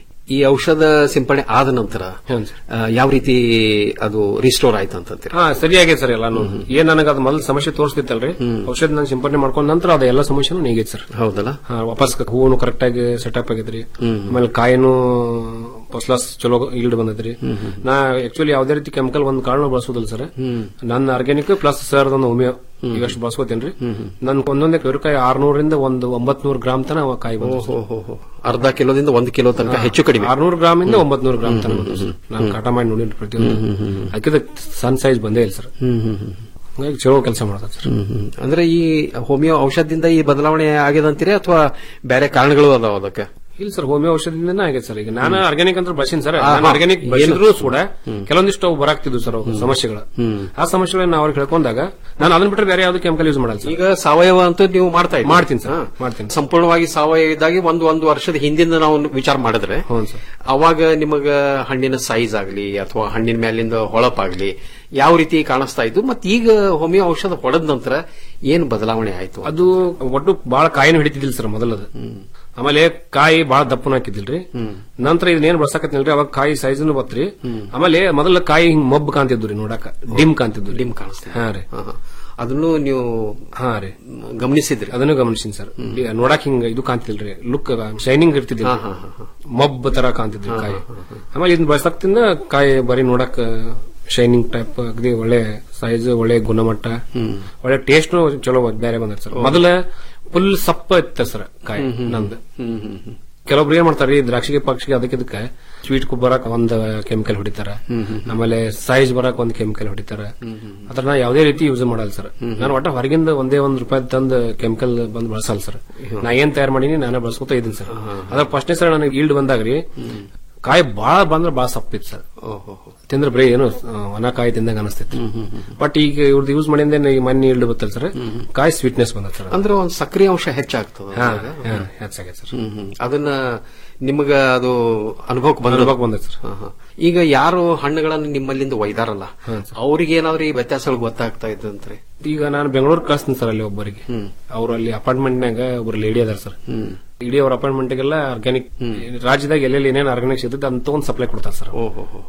ಈ ಔಷಧ ಸಿಂಪಡಣೆ ಆದ ನಂತರ ಆ, ಯಾವ ರೀತಿ ಅದು ರಿಸ್ಟೋರ್ ಆಯ್ತು ಅಂತಂತೀರಿ ಹಾ ಸರಿಯಾಗೈತೆ ಸರ್ ಎಲ್ಲಾನು ಏನ್ ನನಗೆ ಅದು ಮೊದಲು ಸಮಸ್ಯೆ ತೋರಿಸ್ತಿತ್ತಲ್ರಿ ಔಷಧ ನಾನು ಸಿಂಪಡಣೆ ಮಾಡ್ಕೊಂಡ ನಂತರ ಅದು ಎಲ್ಲ ಸಮಸ್ಯೆನೂ ನೀಗೈತೆ ಸರ್ ಹೌದಲ್ಲ ವಾಪಸ್ ಹೂನು ಕರೆಕ್ಟ್ ಆಗಿ ಸೆಟಪ್ ಆಗೈತ್ರಿ ಆಮೇಲೆ ಕಾಯಿನೂ ಫಸ್ಲಾಸ್ ಚಲೋ ಈಲ್ಡ್ ಬಂದೈತ್ರಿ ನಾ ಆಕ್ಚುಲಿ ಯಾವ್ದೇ ರೀತಿ ಕೆಮಿಕಲ್ ಒಂದ್ ಕಾರಣ ಬಳಸೋದಿಲ್ಲ ಸರ್ ನನ್ನ ಆರ್ಗ್ಯಾನಿಕ್ ಪ್ಲಸ್ ಸರ್ ಒಂದು ಹೋಮಿಯೋ ಇವಷ್ಟು ಬಳಸ್ಕೋತೇನ್ರಿ ನನ್ ಒಂದೊಂದೇ ಕರಿಕಾಯಿ ಆರ್ನೂರಿಂದ ಒಂದು ಒಂಬತ್ನೂರು ಗ್ರಾಮ್ ತನ ಅವ ಕಾಯಿ ಬಂದ ಅರ್ಧ ಕಿಲೋದಿಂದ ಒಂದು ಕಿಲೋ ತನಕ ಹೆಚ್ಚು ಕಡಿಮೆ ಆರ್ನೂರು ಗ್ರಾಮ್ ಇಂದ ಒಂಬತ್ನೂರು ಗ್ರಾಮ್ ತನಕ ಬಂತು ಸರ್ ನಾನು ಕಾಟ ಮಾಡಿ ನೋಡಿ ಪ್ರತಿಯೊಂದು ಅದಕ್ಕೆ ಸಣ್ಣ ಸೈಜ್ ಬಂದೇ ಇಲ್ಲ ಸರ್ ಹಂಗಾಗಿ ಚಲೋ ಕೆಲಸ ಮಾಡ್ತಾರೆ ಸರ್ ಅಂದ್ರೆ ಈ ಹೋಮಿಯೋ ಔಷಧದಿಂದ ಈ ಬದಲಾವಣೆ ಆಗಿದೆ ಅಂತೀರಿ ಅಥವಾ ಬೇರೆ ಕಾರಣಗಳು ಅದಾವ ಅದಕ್ಕೆ ಇಲ್ಲ ಸರ್ ಹೋಮಿಯೋ ಔಷಧಿಯಿಂದನೇ ಆಗೈತೆ ಸರ್ ಈಗ ನಾನು ಆರ್ಗ್ಯಾನಿಕ್ ಅಂತ ಬಳಸಿನಿ ಸರ್ ಆ, ನಾನು ಹಾ. ಆರ್ಗ್ಯಾನಿಕ್ ಏನು? ಬಳಸಿದ್ರು ಕೂಡ ಕೆಲವೊಂದಿಷ್ಟು ಅವು ಬರಾಕ್ತಿದ್ವು ಸರ್ ಅವು ಸಮಸ್ಯೆಗಳು ಆ ಸಮಸ್ಯೆಗಳನ್ನ ನಾವು ಅವ್ರಿಗೆ ಹೇಳ್ಕೊಂಡಾಗ ನಾನು ಅದನ್ನ ಬಿಟ್ಟರೆ ಬೇರೆ ಯಾವ್ದು ಕೆಮಿಕಲ್ ಯೂಸ್ ಮಾಡಲ್ಲ ಸರ್ ಈಗ ಸಾವಯವ ಅಂತೂ ನೀವು ಮಾಡ್ತಾ ಇದ್ದೀರಿ. ಮಾಡ್ತೀನಿ ಸರ್ ಹಾ. ಮಾಡ್ತೀನಿ ಸಂಪೂರ್ಣವಾಗಿ ಸಾವಯವ ಇದ್ದಾಗಿ ಒಂದು ಒಂದು ವರ್ಷದ ಹಿಂದಿಂದ ನಾವು ವಿಚಾರ ಮಾಡಿದ್ರೆ ಅವಾಗ ನಿಮಗ ಹಣ್ಣಿನ ಸೈಜ್ ಆಗ್ಲಿ ಅಥವಾ ಹಣ್ಣಿನ ಮೇಲಿಂದ ಹೊಳಪಾಗ್ಲಿ ಯಾವ ರೀತಿ ಕಾಣಿಸ್ತಾ ಇದ್ದು ಮತ್ತೆ ಈಗ ಹೋಮಿಯೋ ಔಷಧ ಹೊಡೆದ ನಂತರ ಏನು ಬದಲಾವಣೆ ಆಯ್ತು ಅದು ಒಟ್ಟು ಬಹಳ ಕಾಯಿನ ಹಿಡಿತಿದ್ದಿಲ್ಲ ಸರ್ ಮೊದಲದು ಆಮೇಲೆ ಕಾಯಿ ಬಹಳ ದಪ್ಪನ ಹಾಕಿದ್ದಿಲ್ರಿ ನಂತರ ಇದನ್ನೇನ್ ಬಳಸಕತ್ತಿಲ್ರಿ ಅವಾಗ ಕಾಯಿ ಸೈಜ್ನು ಬತ್ರಿ ಆಮೇಲೆ ಮೊದಲ ಕಾಯಿ ಹಿಂಗ್ ಮಬ್ಬ್ ಕಾಣ್ತಿದ್ವು ರೀ ನೋಡಾಕ ಡಿಮ್ ಕಾಣ್ತಿದ್ವು ಡಿಮ್ ಕಾಣಿಸ್ತಿದೆ ಹಾ ರೀ ಅದನ್ನು ನೀವು ಹಾ ರೀ ಗಮನಿಸಿದ್ರಿ ಅದನ್ನು ಗಮನಿಸಿನ್ ಸರ್ ನೋಡಾಕ್ ಹಿಂಗ ಇದು ಕಾಣ್ತಿಲ್ರಿ ಲುಕ್ ಶೈನಿಂಗ್ ಇರ್ತಿದ್ದಿಲ್ಲ ಹಾ, ಹಾ, ಹಾ, ಮಬ್ಬ್ ತರ ಕಾಣ್ತಿದ್ರಿ ಕಾಯಿ ಆಮೇಲೆ ಇದನ್ನ ಬಳಸಕ್ತಿಂದ ಕಾಯಿ ಬರೀ ನೋಡಕ್ ಶೈನಿಂಗ್ ಟೈಪ್ ಅಗದಿ ಒಳ್ಳೆ ಸೈಜ್ ಒಳ್ಳೆ ಗುಣಮಟ್ಟ ಒಳ್ಳೆ ಟೇಸ್ಟ್ ಚಲೋ ಬೇರೆ ಬಂದೈತೆ ಸರ್ ಮೊದಲ ಫುಲ್ ಸಪ್ಪ ಇತ್ತ ಸರ್ ಕಾಯಿ ನಂದು ಕೆಲವೊಬ್ರು ಏನ್ ಮಾಡ್ತಾರೆ ಈ ದ್ರಾಕ್ಷಿಗೆ ಪಕ್ಷಿಗೆ ಅದಕ್ಕೆ ಇದಕ್ಕೆ ಸ್ವೀಟ್ ಬರಕ್ ಒಂದ್ ಕೆಮಿಕಲ್ ಹೊಡಿತಾರ ಆಮೇಲೆ ಸೈಜ್ ಬರಕ್ ಒಂದ್ ಕೆಮಿಕಲ್ ಹೊಡಿತಾರ ಅದ್ರ ನಾ ಯಾವುದೇ ರೀತಿ ಯೂಸ್ ಮಾಡಲ್ಲ ಸರ್ ನಾನು ಒಟ್ಟ ಹೊರಗಿಂದ ಒಂದೇ ಒಂದ್ ರೂಪಾಯಿ ತಂದ್ ಕೆಮಿಕಲ್ ಬಂದ್ ಬಳಸಲ್ಲ ಸರ್ ನಾ ಏನ್ ತಯಾರು ಮಾಡೀನಿ ನಾನೇ ಬಳಸ್ಕೊತಾ ಇದ್ದೀನಿ ಸರ್ ಅದ್ರ ಫಸ್ಟ್ನೇ ಸರ್ ನನಗೆ ಈಲ್ಡ್ ಬಂದಾಗ್ರಿ ಕಾಯಿ ಬಾಳ ಬಂದ್ರೆ ಬಾಳ ಸಪ್ಪಿತ್ತು ಸರ್ ತಿಂದ್ರೆ ಬರೀ ಏನು ಆ, ಒಣ ಕಾಯಿ ತಿಂದಂಗ ಅನಿಸ್ತೈತಿ ಬಟ್ ಈಗ ಇವ್ರದ್ದು ಯೂಸ್ ಮಾಡಿಂದ ಈ ಮಣ್ಣಿ ಇಲ್ಡ್ ಬತ್ತಲ್ಲ ಸರ್ ಕಾಯಿ ಸ್ವೀಟ್ನೆಸ್ ಬಂದ ಸರ್ ಅಂದ್ರೆ ಒಂದು ಸಕ್ರಿಯ ಅಂಶ ಹೆಚ್ಚಾಗ್ತದೆ ಹಾ, ಅದ್ರಾಗ. ಹಾ, ಹೆಚ್ಚಾಗೈತೆ ಸರ್ ಹ್ಮ್, ಹ್ಮ್. ಅದನ್ನ ನಿಮಗ ಅದು ಅನುಭವಕ್ಕೆ ಬಂದ ಅನುಭವಕ್ಕೆ ಬಂದೈತೆ ಸರ್ ಈಗ ಯಾರು ಹಣ್ಣುಗಳನ್ನು ನಿಮ್ಮಲ್ಲಿಂದ ಒಯ್ದಾರಲ್ಲ ಅವ್ರಿಗೆ ಏನಾದ್ರು ಈ ವ್ಯತ್ಯಾಸಗಳು ಗೊತ್ತಾಗ್ತಾ ಇದ್ದಂತ್ರಿ ಈಗ ನಾನು ಬೆಂಗಳೂರು ಕಳಿಸ್ತೀನಿ ಸರ್ ಅಲ್ಲಿ ಒಬ್ಬರಿಗೆ ಅವ್ರು ಅಲ್ಲಿ ಅಪಾರ್ಟ್ಮೆಂಟ್ ನಾಗ ಒಬ್ರು ಲೇಡಿ ಅದಾರ ಸರ್ ಇಡೀ ಅವ್ರ ಅಪಾರ್ಟ್ಮೆಂಟ್ ಗೆಲ್ಲ ಆರ್ಗ್ಯಾನಿಕ್ ರಾಜ್ಯದಾಗ ಎಲ್ಲೆಲ್ಲಿ ಏನೇನು ಆರ್ಗ್ಯಾನಿಕ್ ಸಿಗ್ತದೆ ಅಂತ ಒಂದು ಸಪ್ಲೈ ಕೊಡ್ತಾರೆ ಸರ್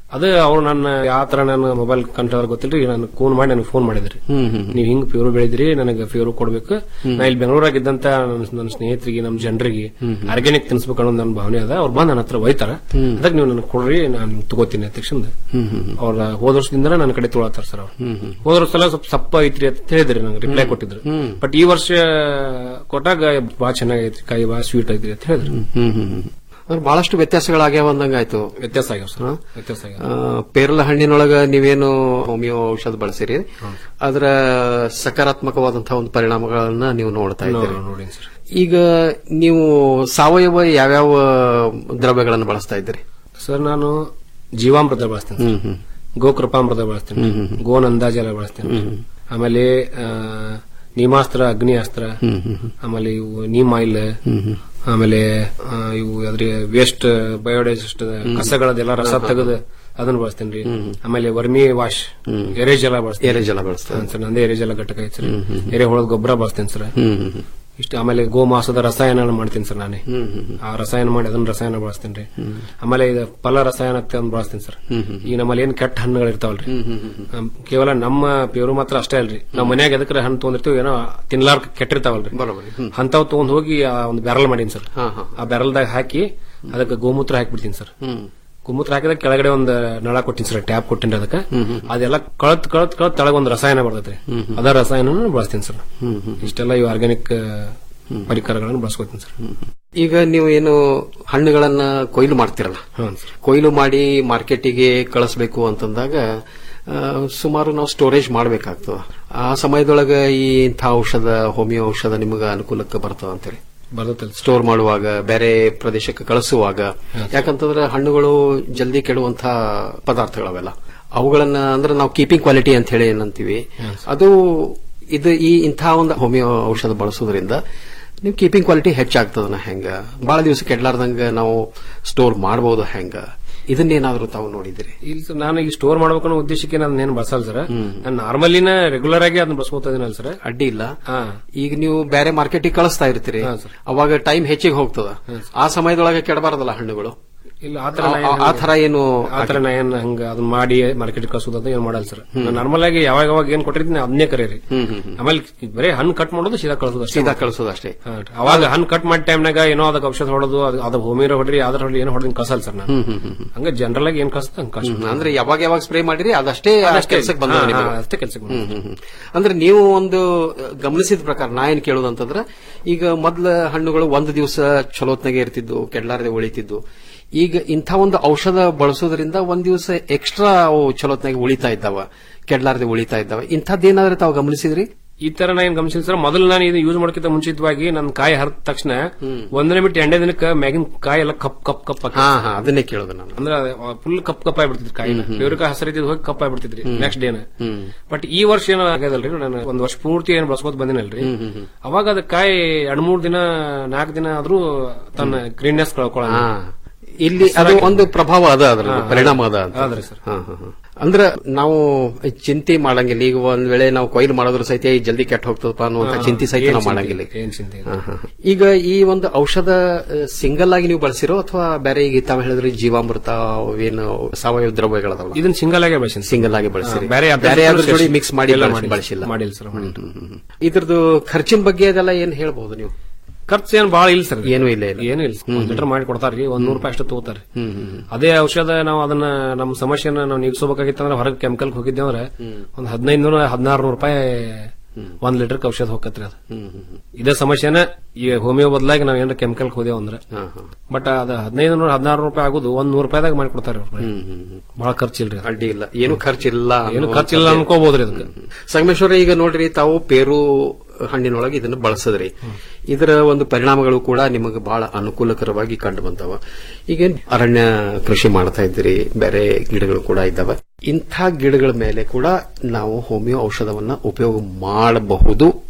ಅದು ಅವ್ರು ನನ್ನ ಯಾವ ತರ ನನ್ನ ಮೊಬೈಲ್ ಕಂಟ್ರೋಲ್ ಗೊತ್ತಿಲ್ರಿ ನಾನು ಫೋನ್ ಮಾಡಿ ನನಗೆ ಫೋನ್ ಮಾಡಿದ್ರಿ ಹ್ಮ್ ಹ್ಮ್ ನೀವ್ ಹಿಂಗ್ ಪ್ಯೂರ್ ಬೆಳೆದ್ರಿ ನನಗೆ ಪ್ಯೂರ್ ಕೊಡ್ಬೇಕು ನಾ ಇಲ್ಲಿ ಬೆಂಗಳೂರಾಗ ಇದ್ದಂತ ನನ್ನ ನನ್ನ ಸ್ನೇಹಿತರಿಗೆ ನಮ್ಮ ಜನರಿಗೆ ಆರ್ಗ್ಯಾನಿಕ್ ತಿನ್ಸ್ಬೇಕು ಅನ್ನೋ ನನ್ನ ಭಾವನೆ ಅದ ಅವ್ರು ಬಂದು ನನ್ನ ಹತ್ರ ಒಯ್ತಾರ ಹ್ಮ್. ಅದಕ್ಕೆ ನೀವು ನನಗೆ ಕೊಡ್ರಿ ನಾನು ತಗೋತೀನಿ ಅಂತ ತಕ್ಷಣ ಹ್ಮ್ ಹ್ಮ್ ಹ್ಮ್. ಅವ್ರ ಹೋದ ವರ್ಷದಿಂದ ನನ್ನ ಕಡೆ ತೊಗೊಳತ್ತಾರ ಸರ್ ಅವ್ರು ಹ್ಮ್ ಹ್ಮ್. ಹೋದ ವರ್ಷ ಎಲ್ಲ ಸ್ವಲ್ಪ ಸಪ್ಪ ಐತ್ರಿ ಅಂತ ಹೇಳಿದ್ರಿ ನಂಗೆ ರಿಪ್ಲೈ ಕೊಟ್ಟಿದ್ರು ಹ್ಮ್. ಬಟ್ ಈ ವರ್ಷ ಕೊಟ್ಟಾಗ ಬಹಳ ಚೆನ್ನಾಗೈತ್ರಿ ಕಾಯಿ ಬಹಳ ಸ್ವೀಟ್ ಐತ್ರಿ ಅಂತ ಹೇಳಿದ್ರು ಹ್ಮ್ ಹ್ಮ್ ಹ್ಮ್. ಅಂದ್ರೆ ಬಹಳಷ್ಟು ವ್ಯತ್ಯಾಸಗಳಾಗ್ಯಾವ ಅಂದಂಗಾಯ್ತು ವ್ಯತ್ಯಾಸ ಆಗ್ಯಾವ ಸರ್ ವ್ಯತ್ಯಾಸ ಆಗ್ಯಾವ ಆ, ಪೇರಲ ಹಣ್ಣಿನೊಳಗ ನೀವೇನು ಹೋಮಿಯೋ ಔಷಧ ಬಳಸಿರಿ ಅದರ ಸಕಾರಾತ್ಮಕವಾದಂತಹ ಒಂದು ಪರಿಣಾಮಗಳನ್ನ ನೀವು ನೋಡ್ತಾ ಇದ್ದೀರಿ ನೋಡಿ ಸರ್ ಈಗ ನೀವು ಸಾವಯವ ಯಾವ್ಯಾವ ದ್ರವ್ಯಗಳನ್ನು ಬಳಸ್ತಾ ಇದ್ದೀರಿ ಸರ್ ನಾನು ಜೀವಾಮೃತ ಬಳಸ್ತೀನಿ ಹ್ಮ್ ಹ್ಮ್ ಗೋಕೃಪಾಮೃತ ಬಳಸ್ತೀನಿ ಹ್ಮ್, ಹ್ಮ್, ಹ್ಮ್. ಗೋನಂದಾಜಲ ಬಳಸ್ತೀನಿ ಹ್ಮ್, ಹ್ಮ್. ಆಮೇಲೆ ಆ, ನೀಮಾಸ್ತ್ರ ಅಗ್ನಿ ಅಸ್ತ್ರ ಹ್ಮ್, ಹ್ಮ್, ಹ್ಮ್. ಆಮೇಲೆ ಇವು ನೀಮ್ ಆಯಿಲ್ ಹ್ಮ್, ಹ್ಮ್. ಆಮೇಲೆ ಆ, ಇವು ಅದ್ರ ವೇಸ್ಟ್ ಬಯೋಡೈಜೆಸ್ಟ್ ಕಸಗಳದೆಲ್ಲ ರಸ ತೆಗೆದು ಅದನ್ನ ಬಳಸ್ತೀನಿ ರೀ ಆಮೇಲೆ ವರ್ಮಿ ವಾಶ್ ಎರೆಜಲ ಬಳಸ್ತೀನಿ ಎರೆಜಲ ಬಳಸ್ತಾರೆ. ಹಾ, ಸರ್ ನಂದೇ ಎರೆಜಲ ಘಟಕ ಐತೆ ಸರ್ ಹ್ಮ್, ಹ್ಮ್, ಹ್ಮ್. ಎರೆಹುಳದ ಗೊಬ್ಬರ ಬಳಸ್ತೀನಿ ಸರ್ ಹ್ಮ್, ಹ್ಮ್, ಹ್ಮ್. ಇಷ್ಟು ಆಮೇಲೆ ಗೋಮಾಸದ ರಸಾಯನ ಮಾಡ್ತೀನಿ ಸರ್ ನಾನೇ ಹ್ಮ್, ಹ್ಮ್, ಹ್ಮ್. ಆ ರಸಾಯನ ಮಾಡಿ ಅದನ್ನ ರಸಾಯನ ಬಳಸ್ತೀನಿ ರೀ ಆಮೇಲೆ ಇದು ಫಲ ರಸಾಯನ ಅಂತ ಒಂದು ಬಳಸ್ತೀನಿ ಸರ್ ಹ್ಮ್, ಹ್ಮ್. ಈಗ ನಮ್ಮಲ್ಲಿ ಏನ್ ಕೆಟ್ಟ ಹಣ್ಣುಗಳು ಇರ್ತಾವಲ್ರಿ ಹ್ಮ್, ಹ್ಮ್, ಹ್ಮ್, ಹ್ಮ್. ಆಮ್, ಕೇವಲ ನಮ್ಮ ಪೇರು ಮಾತ್ರ ಅಷ್ಟೇ ಅಲ್ರಿ ನಾವು ಮನ್ಯಾಗ ಎದಕ್ರ ಹಣ್ಣು ತೊಗೊಂಡಿರ್ತೀವಿ ಏನೋ ತಿನ್ಲಾರ್ ಕೆಟ್ಟಿರ್ತಾವಲ್ರಿ ಬರೋಬ್ಬರಿ. ಹ್ಮ್. ಅಂತಾವ್ ತಗೊಂಡ್ ಹೋಗಿ ಆ ಒಂದು ಬ್ಯಾರಲ್ ಮಾಡೀನಿ ಸರ್ ಹಾ, ಹಾ. ಆ ಬ್ಯಾರಲ್ದಾಗ ಹಾಕಿ ಅದಕ್ಕೆ ಗೋಮೂತ್ರ ಹಾಕಿಬಿಡ್ತೀನಿ ಸರ್ ಹ್ಮ್. ಗೋಮೂತ್ರ ಹಾಕಿದಾಗ ಕೆಳಗಡೆ ಒಂದು ನಳ ಕೊಟ್ಟಿನಿ ಸರ್ ಟ್ಯಾಪ್ ಕೊಟ್ಟಿನಿ ಅದಕ್ಕೆ ಹ್ಮ್, ಹ್ಮ್. ಅದೆಲ್ಲ ಕಳತ್ ಕಳತ್ ಕಳತ್ ತೆಳಗ ಒಂದು ರಸಾಯನ ಬರ್ತೈತೆ ಹ್ಮ್, ಹ್ಮ್. ಅದ ರಸಾಯನ ಬಳಸ್ತೀನಿ ಸರ್ ಹ್ಮ್, ಹ್ಮ್. ಇಷ್ಟೆಲ್ಲ ಇವು ಆರ್ಗ್ಯಾನಿಕ್ ಪರಿಕರಗಳನ್ನು ಬಳಸ್ಕೊತೀನಿ ಸರ್ ಈಗ ನೀವು ಏನು ಹಣ್ಣುಗಳನ್ನ ಕೊಯ್ಲು ಮಾಡ್ತಿರಲ್ಲ ಹ್ಮ್ ಸರ್ ಕೊಯ್ಲು ಮಾಡಿ ಮಾರ್ಕೆಟಿಗೆ ಕಳಿಸ್ಬೇಕು ಅಂತಂದಾಗ ಆ, ಸುಮಾರು ನಾವು ಸ್ಟೋರೇಜ್ ಮಾಡಬೇಕಾಗ್ತದ ಆ ಸಮಯದೊಳಗೆ ಈ ಇಂಥ ಔಷಧ ಹೋಮಿಯೋ ಔಷಧ ನಿಮಗೆ ಅನುಕೂಲಕ್ಕೆ ಬರ್ತದ ಅಂತೇಳಿ ಬರ್ತೈತೆ ಸ್ಟೋರ್ ಮಾಡುವಾಗ ಬೇರೆ ಪ್ರದೇಶಕ್ಕೆ ಕಳಿಸುವಾಗ ಯಾಕಂತಂದ್ರೆ ಹಣ್ಣುಗಳು ಜಲ್ದಿ ಕೆಡುವಂತಹ ಪದಾರ್ಥಗಳವೆಲ್ಲ ಅವುಗಳನ್ನ ಅಂದ್ರೆ ನಾವು ಕೀಪಿಂಗ್ ಕ್ವಾಲಿಟಿ ಅಂತ ಹೇಳಿ ಏನಂತೀವಿ ಅದು ಇದು ಈ ಇಂಥ ಒಂದು ಹೋಮಿಯೋ ಔಷಧ ಬಳಸೋದ್ರಿಂದ ನೀವು ಕೀಪಿಂಗ್ ಕ್ವಾಲಿಟಿ ಹೆಚ್ಚಾಗ್ತದನ ಹೆಂಗ ಬಹಳ ದಿವಸ ಕೆಡ್ಲಾರ್ದಂಗ ನಾವು ಸ್ಟೋರ್ ಮಾಡಬಹುದು ಹೆಂಗ ಇದನ್ನೇನಾದ್ರೂ ತಾವು ನೋಡಿದಿರಿ ಇಲ್ಲ ಸರ್ ನಾನು ಈಗ ಸ್ಟೋರ್ ಮಾಡ್ಬೇಕು ಅನ್ನೋ ಉದ್ದೇಶಕ್ಕೆ ನಾನು ಏನು ಬಳಸಲ್ಲ ಸರ್ ನಾನು ನಾರ್ಮಲಿನ ರೆಗ್ಯುಲರ್ ಆಗಿ ಅದನ್ನ ಬಳಸ್ಕೊತಾ ಇದೀನಲ್ಲ ಸರ್ ಅಡ್ಡಿ ಇಲ್ಲ ಈಗ ನೀವು ಬೇರೆ ಮಾರ್ಕೆಟಿಗೆ ಕಳಿಸ್ತಾ ಇರ್ತೀರಿ ಅವಾಗ ಟೈಮ್ ಹೆಚ್ಚಿಗೆ ಹೋಗ್ತದ ಆ ಸಮಯದೊಳಗೆ ಕೆಡಬಾರದಲ್ಲ ಹಣ್ಣುಗಳು ಇಲ್ಲ ಆತರ ಆ- ಆ- ಆ ತರ ಏನು ಆತರ ನಾ ಏನ್ ಹಂಗ ಅದನ್ನ ಮಾಡಿ ಮಾರ್ಕೆಟ್ ಕಳ್ಸೋದಂತ ಏನ್ ಮಾಡಲ್ಲ ಸರ್ ನಾನು ನಾರ್ಮಲ್ ಆಗಿ ಯಾವಾಗ ಯಾವಾಗ ಏನ್ ಕೊಟ್ಟಿರ್ತೀನಿ ಅದನ್ನೇ ಕರೀರಿ ಹ್ಮ್, ಹ್ಮ್, ಹ್ಮ್. ಆಮೇಲೆ ಬರೀ ಹಣ್ಣು ಕಟ್ ಮಾಡೋದು ಸೀದಾ ಕಳ್ಸೋದು ಅಷ್ಟೇ ಸೀದಾ ಕಳಿಸೋದು ಅಷ್ಟೇ ಹಾ, ಅವಾಗ ಹಣ್ಣು ಕಟ್ ಮಾಡಿ ಟೈಮ್ನಾಗ ಏನೋ ಅದಕ್ಕೆ ಔಷಧ ಹೊಡೋದು ಅದು- ಅದು ಹೋಮಿರೋ ಹೊಡ್ರಿ ಯಾವ್ದಾರ ಹೊಡ್ರಿ ಏನೋ ಹೊಡೆದ್ ಕಳ್ಸಲ್ಲ ಸರ್ ನಾನು ಹ್ಮ್, ಹ್ಮ್, ಹ್ಮ್, ಹ್ಮ್. ಹಂಗ ಜನರಲ್ ಆಗಿ ಏನ್ ಕಳ್ಸುತ್ತೆ ಹಂಗ ಕಳ್ಸ ಹ್ಮ್, ಅಂದ್ರೆ ಯಾವಾಗ ಯಾವಾಗ ಸ್ಪ್ರೇ ಮಾಡಿರಿ ಅದಷ್ಟೇ ಅದಷ್ಟೇ. ಕೆಲಸಕ್ಕೆ ಬಂದ ಹಾ, ಹಾ, ಅಷ್ಟೇ ಕೆಲ್ಸಕ್ಕೆ ಬಂದದ್ದು. ಹ್ಮ್, ಹ್ಮ್, ಹ್ಮ್. ಅಂದ್ರೆ ನೀವು ಒಂದು ಗಮನಿಸಿದ ಪ್ರಕಾರ ನಾ ಏನ್ ಕೇಳೋದಂತಂದ್ರ ಈಗ ಮೊದ್ಲ ಹಣ್ಣುಗಳು ಒಂದು ದಿವಸ ಚಲೋತ್ನಾಗೆ ಇರ್ತಿದ್ದು ಕೆಡ್ಲಾರದೆ ಉಳಿತಿದ್ದು ಈಗ ಇಂಥ ಒಂದು ಔಷಧ ಬಳಸೋದ್ರಿಂದ ಒಂದ್ ದಿವಸ ಎಕ್ಸ್ಟ್ರಾ ಅವು ಚಲೋತ್ನಾಗೆ ಉಳಿತಾ ಇದ್ದಾವ ಕೆಡ್ಲಾರದೆ ಉಳಿತಾ ಇದ್ದಾವ ಇಂಥದ್ದೇನಾದ್ರೆ ತಾವು ಗಮನಿಸಿದ್ರಿ ಈ ತರ ನಾ ಏನ್ ಗಮನಿಸಿಲ್ಲ ಸರ್ ಮೊದಲು ನಾನು ಇದು ಯೂಸ್ ಮಾಡೋಕ್ಕಿಂತ ಮುಂಚಿತವಾಗಿ ನನ್ನ ಕಾಯಿ ಹರಿದ ತಕ್ಷಣ ಒಂದನೇ ಬಿಟ್ಟು ಎರಡನೇ ದಿನಕ್ಕೆ ಮ್ಯಾಗಿನ ಕಾಯಿ ಎಲ್ಲ ಕಪ್ ಕಪ್ ಕಪ್ ಹಾ ಹಾ ಅದನ್ನೇ ಕೇಳೋದು ನಾನು ಅಂದ್ರೆ ಫುಲ್ ಕಪ್ ಕಪ್ ಆಗ್ಬಿಡ್ತಿದ್ರಿ ಕಾಯಿ ಇವ್ರಿಗೆ ಹಸರಿದ್ದು ಹೋಗಿ ಕಪ್ ಆಗ್ಬಿಡ್ತಿದ್ರಿ ನೆಕ್ಸ್ಟ್ ಡೇನ ಹ್ಮ್ ಬಟ್ ಈ ವರ್ಷ ಏನೋ ಆಗ್ಯದಲ್ರಿ ನಾನು ಒಂದ್ ವರ್ಷ ಪೂರ್ತಿ ಏನ್ ಬಳಸ್ಕೊತ ಬಂದಿನಲ್ರಿ ಹ್ಮ್, ಹ್ಮ್, ಹ್ಮ್. ಅವಾಗ ಅದ ಕಾಯಿ ಎರಡ್ ಮೂರ್ ದಿನ ನಾಲ್ಕು ದಿನ ಆದ್ರೂ ತನ್ನ ಗ್ರೀನ್ನೆಸ್ ಕಳ್ಕೊಳ್ಳ ಹಾ. ಇಲ್ಲಿ ಅದು ಒಂದು ಪ್ರಭಾವ ಅದ ಅದ್ರ ಪರಿಣಾಮ ಅದ ಅಂತ ಆದ್ರಿ ಸರ್ ಹಾ, ಹಾ, ಹಾ. ಅಂದ್ರ ನಾವು ಚಿಂತೆ ಮಾಡಂಗಿಲ್ಲ ಈಗ ಒಂದ್ ವೇಳೆ ನಾವು ಕೊಯ್ಲು ಮಾಡೋದ್ರ ಸಹಿತ ಈ ಜಲ್ದಿ ಕೆಟ್ಟ ಹೋಗ್ತದಪ್ಪ ಅನ್ನುವಂತ ಹಾ, ಚಿಂತೆ ಸಹಿತ ಏನ್ ನಾವು ಚಿಂತೆ ಮಾಡಂಗಿಲ್ಲ ಇಲ್ಲ, ಏನ್ ಚಿಂತೆ ಇಲ್ಲ. ಹಾ, ಹಾ, ಹಾ. ಈಗ ಈ ಒಂದು ಔಷಧ ಸಿಂಗಲ್ ಆಗಿ ನೀವು ಬಳಸಿರೋ ಅಥವಾ ಬೇರೆ ಈಗ ತಾವು ಹೇಳಿದ್ರೆ ಜೀವಾಮೃತ ಏನು ಸಾವಯವ ದ್ರವ್ಯಗಳದಾವ ಇದನ್ನ ಸಿಂಗಲ್ ಆಗೇ ಬಳಸಿನಿ ಸಿಂಗಲ್ ಆಗಿ ಬಳಸಿರಿ ಹಾ, ಬೇರೆ ಬೇರೆ ಯಾವ್ದ್ರ ಜೋಡಿ ಸೇರ್ಸಿ- ಮಿಕ್ಸ್ ಮಾಡಿ ಎಲ್ಲ ಬಳಸಿ- ಮಾಡಿಲ್ಲ. ಬಳಸಿಲ್ಲ ಮಾಡಿಲ್ಲ ಸರ್, ಮಾಡಿಲ್ಲ. ಹ್ಮ್, ಹ್ಮ್, ಹ್ಮ್. ಇದ್ರದ್ದು ಖರ್ಚಿನ ಬಗ್ಗೆ ಅದೆಲ್ಲ ಏನ್ ಹೇಳ್ಬಹುದು ನೀವು ಖರ್ಚು ಏನ್ ಬಾಳ ಇಲ್ಲ ಸರ್ ಏನೂ ಇಲ್ಲ ಇಲ್ಲ. ಏನು ಇಲ್ಲ ಒಂದ್ ಲೀಟರ್ ಮಾಡಿ ಕೊಡ್ತಾರ್ರಿ ಒಂದ್ ನೂರು ರೂಪಾಯಿ ಅಷ್ಟು ತಗೋತಾರೆ ಹ್ಮ್, ಹ್ಮ್, ಹ್ಮ್. ಅದೇ ಔಷಧ ನಾವು ಅದನ್ನ ನಮ್ಮ ಸಮಸ್ಯೆನ ನಾವು ನೀಗಿಸಬೇಕಾಗಿತ್ತಂದ್ರೆ ಹೊರಗೆ ಕೆಮಿಕಲ್ ಹೋಗಿದ್ದೇವೆ ಅಂದ್ರೆ ಒಂದ್ ಹದಿನೈದು ನೂರ ಹದಿನಾರು ನೂರು ರೂಪಾಯಿ ಒಂದ್ ಲೀಟರ್ ಔಷಧ ಹೋಗತ್ರಿ ಅದು ಹ್ಮ್, ಹ್ಮ್, ಹ್ಮ್. ಇದೇ ಸಮಸ್ಯೆನ ಈ ಹೋಮಿಯೋ ಬದಲಾಗಿ ನಾವ್ ಏನಾರ ಕೆಮಿಕಲ್ ಹೋದೇವ್ ಅಂದ್ರೆ ಹಾ, ಹಾ. ಬಟ್ ಅದ ಹದಿನೈದು ನೂರ ಹದಿನಾರು ರೂಪಾಯಿ ಆಗುದು ಒಂದ್ ನೂರು ರೂಪಾಯಿದಾಗ ಮಾಡಿ ಕೊಡ್ತಾರೆ ಹ್ಮ್, ಹ್ಮ್, ಹ್ಮ್. ಬಹಳ ಖರ್ಚಿಲ್ರಿ ಅದು. ಅಡ್ಡಿ ಇಲ್ಲ ಏನು ಖರ್ಚಿಲ್ಲ ಏನು ಖರ್ಚಿಲ್ಲ ಅನ್ಕೋಬಹುದ್ರಿ ಅದಕ್ಕೆ ಸಂಗಮೇಶ್ವರ ಈಗ ನೋಡ್ರಿ ತಾವು ಪೇರು ಹಣ್ಣಿನೊಳಗೆ ಇದನ್ನು ಬಳಸದ್ರಿ ಇದರ ಒಂದು ಪರಿಣಾಮಗಳು ಕೂಡ ನಿಮಗೆ ಬಹಳ ಅನುಕೂಲಕರವಾಗಿ ಕಂಡು ಬಂದವ ಈಗ ಅರಣ್ಯ ಕೃಷಿ ಮಾಡ್ತಾ ಇದ್ದೀರಿ ಬೇರೆ ಗಿಡಗಳು ಕೂಡ ಇದ್ದಾವೆ ಇಂಥ ಗಿಡಗಳ ಮೇಲೆ ಕೂಡ ನಾವು ಹೋಮಿಯೋ ಔಷಧವನ್ನ ಉಪಯೋಗ ಮಾಡಬಹುದು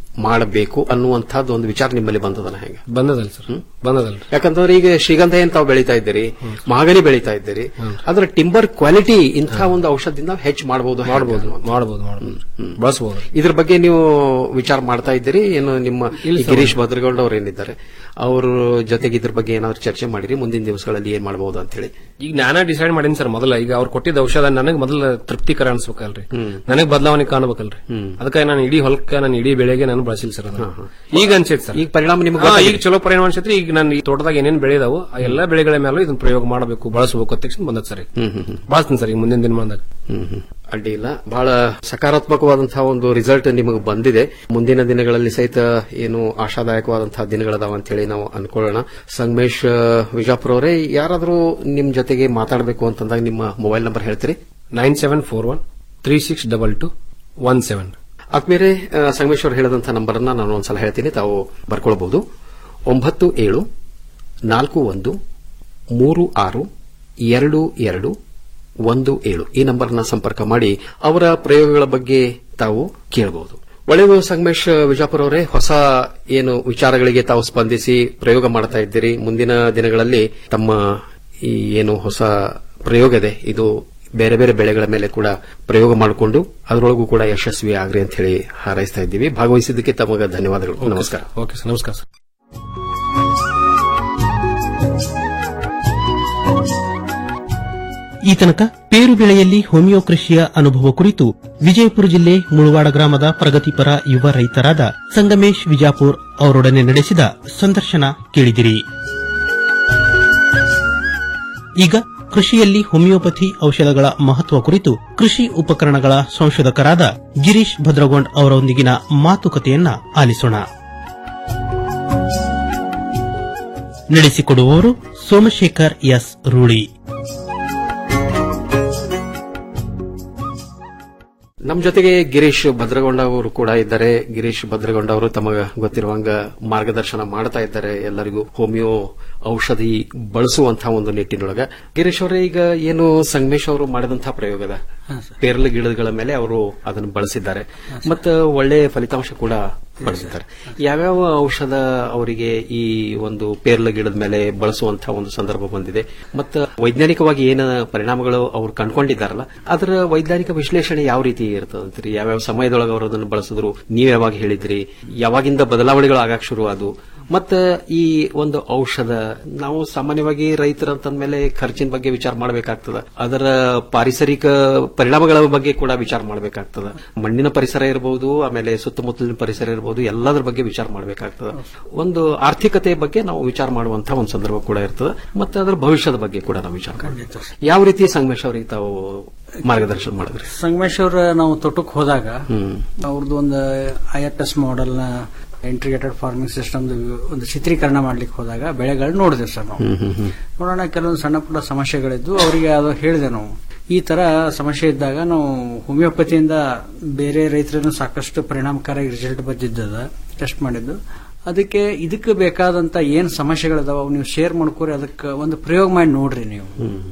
ಮಾಡಬೇಕು ಅನ್ನುವಂಥದ್ದು ಒಂದು ವಿಚಾರ ನಿಮ್ಮಲ್ಲಿ ಬಂದದನ ಹೆಂಗೆ ಬಂದದಲ್ಲ ಸರ್ ಬಂದದಲ್ಲ ಯಾಕಂತಂದ್ರೆ ಈಗ ಶ್ರೀಗಂಧ ಏನ್ ತಾವು ಬೆಳೀತಾ ಇದ್ದೀರಿ ಮಾಗನಿ ಬೆಳೀತಾ ಇದ್ದೀರಿ ಅದ್ರ ಟಿಂಬರ್ ಕ್ವಾಲಿಟಿ ಇಂಥ ಒಂದು ಔಷಧದಿಂದ ಹೆಚ್ಚು ಮಾಡಬಹುದು ಮಾಡಬಹುದು ಮಾಡಬಹುದು ಮಾಡಬಹುದು ಬಳಸಬಹುದು ಇದ್ರ ಬಗ್ಗೆ ನೀವು ವಿಚಾರ ಮಾಡ್ತಾ ಇದ್ದೀರಿ ಏನು ನಿಮ್ಮ ಈ ಗಿರೀಶ್ ಭದ್ರಗೌಡ ಅವ್ರು ಏನಿದ್ದಾರೆ ಅವ್ರ ಜೊತೆಗೆ ಇದ್ರ ಬಗ್ಗೆ ಏನಾದ್ರು ಚರ್ಚೆ ಮಾಡಿರಿ ಮುಂದಿನ ದಿವಸಗಳಲ್ಲಿ ಏನ್ ಮಾಡಬಹುದು ಅಂತ ಹೇಳಿ ಈಗ ನಾನೇ ಡಿಸೈಡ್ ಮಾಡೀನಿ ಸರ್ ಮೊದಲ ಈಗ ಅವ್ರು ಕೊಟ್ಟಿದ್ದ ಔಷಧ ನನಗೆ ಮೊದಲ ತೃಪ್ತಿಕರ ಅನ್ಸ್ಬೇಕಲ್ರಿ ನನಗೆ ಬದಲಾವಣೆ ಕಾಣಬೇಕಲ್ರಿ ಅದಕ್ಕೆ ನಾನು ಇಡೀ ಹೊಲಕ್ಕೆ ನಾನು ಇಡೀ ಬೆಳೆಗೆ ನಾನು ಬಳಸಿಲ್ಲ ಸರ್ ಅದನ್ನ. ಈಗ ಅನ್ಸೈತಿ ಸರ್ ಈಗ ಪರಿಣಾಮ ನಿಮ್ಗೆ ಹಾ, ಗೊತ್ತಾಗಿದೆ. ಈಗ ಚಲೋ ಪರಿಣಾಮ ಅನ್ಸೈತ್ರಿ ಈಗ ನಾನು ಈ ತೋಟದಾಗ ಏನೇನ್ ಬೆಳೆದಾವು ಆ ಎಲ್ಲಾ ಬೆಳೆಗಳ ಮೇಲೂ ಇದನ್ನ ಪ್ರಯೋಗ ಮಾಡಬೇಕು ಬಳಸಬೇಕು ಅಂತ ತಕ್ಷಣ ಬಂದದ್ ಸರ್ ಈಗ. ಬಳಸ್ತೀನಿ ಸರ್ ಈಗ ಮುಂದಿನ ದಿನಮಾನದಾಗ ಅಡ್ಡಿ ಇಲ್ಲ ಬಹಳ ಸಕಾರಾತ್ಮಕವಾದಂತಹ ಒಂದು ರಿಸಲ್ಟ್ ನಿಮಗೆ ಬಂದಿದೆ ಮುಂದಿನ ದಿನಗಳಲ್ಲಿ ಸಹಿತ ಏನು ಆಶಾದಾಯಕವಾದಂತಹ ದಿನಗಳದಾವ ಅಂತ ಹೇಳಿ ನಾವು ಅನ್ಕೊಳ್ಳೋಣ ಸಂಗಮೇಶ್ ಆ, ವಿಜಾಪುರ ಅವರೇ ಯಾರಾದರೂ ನಿಮ್ ಜೊತೆಗೆ ಮಾತಾಡಬೇಕು ಅಂತಂದಾಗ ನಿಮ್ಮ ಮೊಬೈಲ್ ನಂಬರ್ ಹೇಳ್ತೀರಿ nine seven four one three six double two one seven ಆದ್ಮೇಲೆ ಆ, ಸಂಗಮೇಶ್ ಅವರು ಹೇಳಿದಂತಹ ನಂಬರ್ ಅನ್ನ ನಾನು ಒಂದ್ಸಲ ಹೇಳ್ತೀನಿ ತಾವು ಬರ್ಕೊಳ್ಬಹುದು ಒಂಬತ್ತು ಏಳು ನಾಲ್ಕು ಒಂದು ಮೂರು ಆರು ಎರಡು ಎರಡು ಒಂದು ಏಳು ಈ ನಂಬರ್ನ ಸಂಪರ್ಕ ಮಾಡಿ ಅವರ ಪ್ರಯೋಗಗಳ ಬಗ್ಗೆ ತಾವು ಕೇಳಬಹುದು ಒಳ್ಳೆಯದು ಸಂಗಮೇಶ್ ವಿಜಾಪುರ ಅವರೇ ಹೊಸ ಏನು ವಿಚಾರಗಳಿಗೆ ತಾವು ಸ್ಪಂದಿಸಿ ಪ್ರಯೋಗ ಮಾಡ್ತಾ ಇದ್ದೀರಿ ಮುಂದಿನ ದಿನಗಳಲ್ಲಿ ತಮ್ಮ ಈ ಏನು ಹೊಸ ಪ್ರಯೋಗ ಇದೆ ಇದು ಬೇರೆ ಬೇರೆ ಬೆಳೆಗಳ ಮೇಲೆ ಕೂಡ ಪ್ರಯೋಗ ಮಾಡಿಕೊಂಡು ಅದರೊಳಗೂ ಕೂಡ ಯಶಸ್ವಿ ಆಗ್ರಿ ಅಂತ ಹೇಳಿ ಹಾರೈಸ್ತಾ ಇದ್ದೀವಿ ಭಾಗವಹಿಸಿದ್ದಕ್ಕೆ ತಮಗೆ ಧನ್ಯವಾದಗಳು ನಮಸ್ಕಾರ ಓಕೆ ಸರ್ ನಮಸ್ಕಾರ ಸರ್ ಈ ತನಕ ಪೇರು ಬೆಳೆಯಲ್ಲಿ ಹೋಮಿಯೋ ಕೃಷಿಯ ಅನುಭವ ಕುರಿತು ವಿಜಯಪುರ ಜಿಲ್ಲೆ ಮುಳುವಾಡ ಗ್ರಾಮದ ಪ್ರಗತಿಪರ ಯುವ ರೈತರಾದ ಸಂಗಮೇಶ್ ವಿಜಾಪುರ್ ಅವರೊಡನೆ ನಡೆಸಿದ ಸಂದರ್ಶನ ಕೇಳಿದಿರಿ ಈಗ ಕೃಷಿಯಲ್ಲಿ ಹೋಮಿಯೋಪತಿ ಔಷಧಗಳ ಮಹತ್ವ ಕುರಿತು ಕೃಷಿ ಉಪಕರಣಗಳ ಸಂಶೋಧಕರಾದ ಗಿರೀಶ್ ಭದ್ರಗೊಂಡ್ ಅವರೊಂದಿಗಿನ ಮಾತುಕತೆಯನ್ನ ಆಲಿಸೋಣ ನಡೆಸಿಕೊಡುವವರು ಸೋಮಶೇಖರ್ ಎಸ್ ರೂಳಿ ನಮ್ಮ ಜೊತೆಗೆ ಗಿರೀಶ್ ಭದ್ರಗೊಂಡ ಅವರು ಕೂಡ ಇದ್ದಾರೆ ಗಿರೀಶ್ ಭದ್ರಗೊಂಡ ಅವರು ತಮಗೆ ಗೊತ್ತಿರುವಂಗ ಮಾರ್ಗದರ್ಶನ ಮಾಡ್ತಾ ಇದ್ದಾರೆ ಎಲ್ಲರಿಗೂ ಹೋಮಿಯೋ ಔಷಧಿ ಬಳಸುವಂತಹ ಒಂದು ನಿಟ್ಟಿನೊಳಗ ಗಿರೀಶ್ ಅವರೇ ಈಗ ಏನು ಸಂಗಮೇಶ್ ಅವರು ಮಾಡಿದಂತಹ ಪ್ರಯೋಗದ ಪೇರಲ ಗಿಡಗಳ ಮೇಲೆ ಅವರು ಅದನ್ನು ಬಳಸಿದ್ದಾರೆ ಮತ್ತು ಒಳ್ಳೆ ಫಲಿತಾಂಶ ಕೂಡ ಪಡೆದಿದ್ದಾರೆ ಯಾವ್ಯಾವ ಔಷಧ ಅವರಿಗೆ ಈ ಒಂದು ಪೇರ್ಲ ಗಿಡದ ಮೇಲೆ ಬಳಸುವಂತಹ ಒಂದು ಸಂದರ್ಭ ಬಂದಿದೆ ಮತ್ತು ವೈಜ್ಞಾನಿಕವಾಗಿ ಏನ ಪರಿಣಾಮಗಳು ಅವ್ರು ಕಂಡುಕೊಂಡಿದ್ದಾರಲ್ಲ ಅದರ ವೈಜ್ಞಾನಿಕ ವಿಶ್ಲೇಷಣೆ ಯಾವ ರೀತಿ ಇರ್ತದೆ ಅಂತೀರಿ ಯಾವ್ಯಾವ ಸಮಯದೊಳಗೆ ಅವರು ಅದನ್ನು ಬಳಸಿದ್ರು ನೀವ್ ಯಾವಾಗ ಹೇಳಿದ್ರಿ ಯಾವಾಗಿಂದ ಬದಲಾವಣೆಗಳು ಆಗಾಕ ಶುರು ಆದವು ಮತ್ತ ಈ ಒಂದು ಔಷಧ ನಾವು ಸಾಮಾನ್ಯವಾಗಿ ರೈತರಂತಂದ್ಮೇಲೆ ಖರ್ಚಿನ ಬಗ್ಗೆ ವಿಚಾರ ಮಾಡಬೇಕಾಗ್ತದ ಅದರ ಪಾರಿಸರಿಕ ಪರಿಣಾಮಗಳ ಬಗ್ಗೆ ಕೂಡ ವಿಚಾರ ಮಾಡಬೇಕಾಗ್ತದ ಮಣ್ಣಿನ ಪರಿಸರ ಇರಬಹುದು ಆಮೇಲೆ ಸುತ್ತಮುತ್ತಲಿನ ಪರಿಸರ ಇರಬಹುದು ಎಲ್ಲದರ ಬಗ್ಗೆ ವಿಚಾರ ಮಾಡಬೇಕಾಗ್ತದ ಒಂದು ಆರ್ಥಿಕತೆ ಬಗ್ಗೆ ನಾವು ವಿಚಾರ ಮಾಡುವಂತಹ ಒಂದು ಸಂದರ್ಭ ಕೂಡ ಇರ್ತದೆ ಮತ್ತೆ ಅದರ ಭವಿಷ್ಯದ ಬಗ್ಗೆ ಕೂಡ ನಾವು ವಿಚಾರ ಮಾಡಬೇಕು ಯಾವ ರೀತಿ ಸಂಗಮೇಶ್ ಅವರಿಗೆ ತಾವು ಮಾರ್ಗದರ್ಶನ ಮಾಡಿದ್ರಿ ಸಂಗಮೇಶ್ ಅವ್ರ ನಾವು ತೋಟಕ್ಕೆ ಹೋದಾಗ ಅವ್ರದ್ದು ಒಂದು ಐ ಎಫ್ ಎಸ್ ಮಾಡೆಲ್ ನ ಇಂಟಿಗ್ರೇಟೆಡ್ ಫಾರ್ಮಿಂಗ್ ಸಿಸ್ಟಮ್ ಒಂದು ಚಿತ್ರೀಕರಣ ಮಾಡ್ಲಿಕ್ಕೆ ಹೋದಾಗ ಬೆಳೆಗಳು ನೋಡಿದೆ ಸರ್ ನಾವು ನೋಡೋಣ ಕೆಲವೊಂದು ಸಣ್ಣ ಪುಟ್ಟ ಸಮಸ್ಯೆಗಳಿದ್ದು ಅವರಿಗೆ ಅದು ಹೇಳಿದೆ ನಾವು ಈ ತರ ಸಮಸ್ಯೆ ಇದ್ದಾಗ ನಾವು ಹೋಮಿಯೋಪತಿಯಿಂದ ಬೇರೆ ರೈತರನ್ನು ಸಾಕಷ್ಟು ಪರಿಣಾಮಕಾರಿ ರಿಸಲ್ಟ್ ಬಂದಿದ್ದದ ಟೆಸ್ಟ್ ಮಾಡಿದ್ದು ಅದಕ್ಕೆ ಇದಕ್ಕೆ ಬೇಕಾದಂತ ಏನ್ ಸಮಸ್ಯೆಗಳಿದಾವ ಅವು ನೀವು ಶೇರ್ ಮಾಡ್ಕೋರಿ ಅದಕ್ಕೆ ಒಂದು ಪ್ರಯೋಗ ಮಾಡಿ ನೋಡ್ರಿ ನೀವು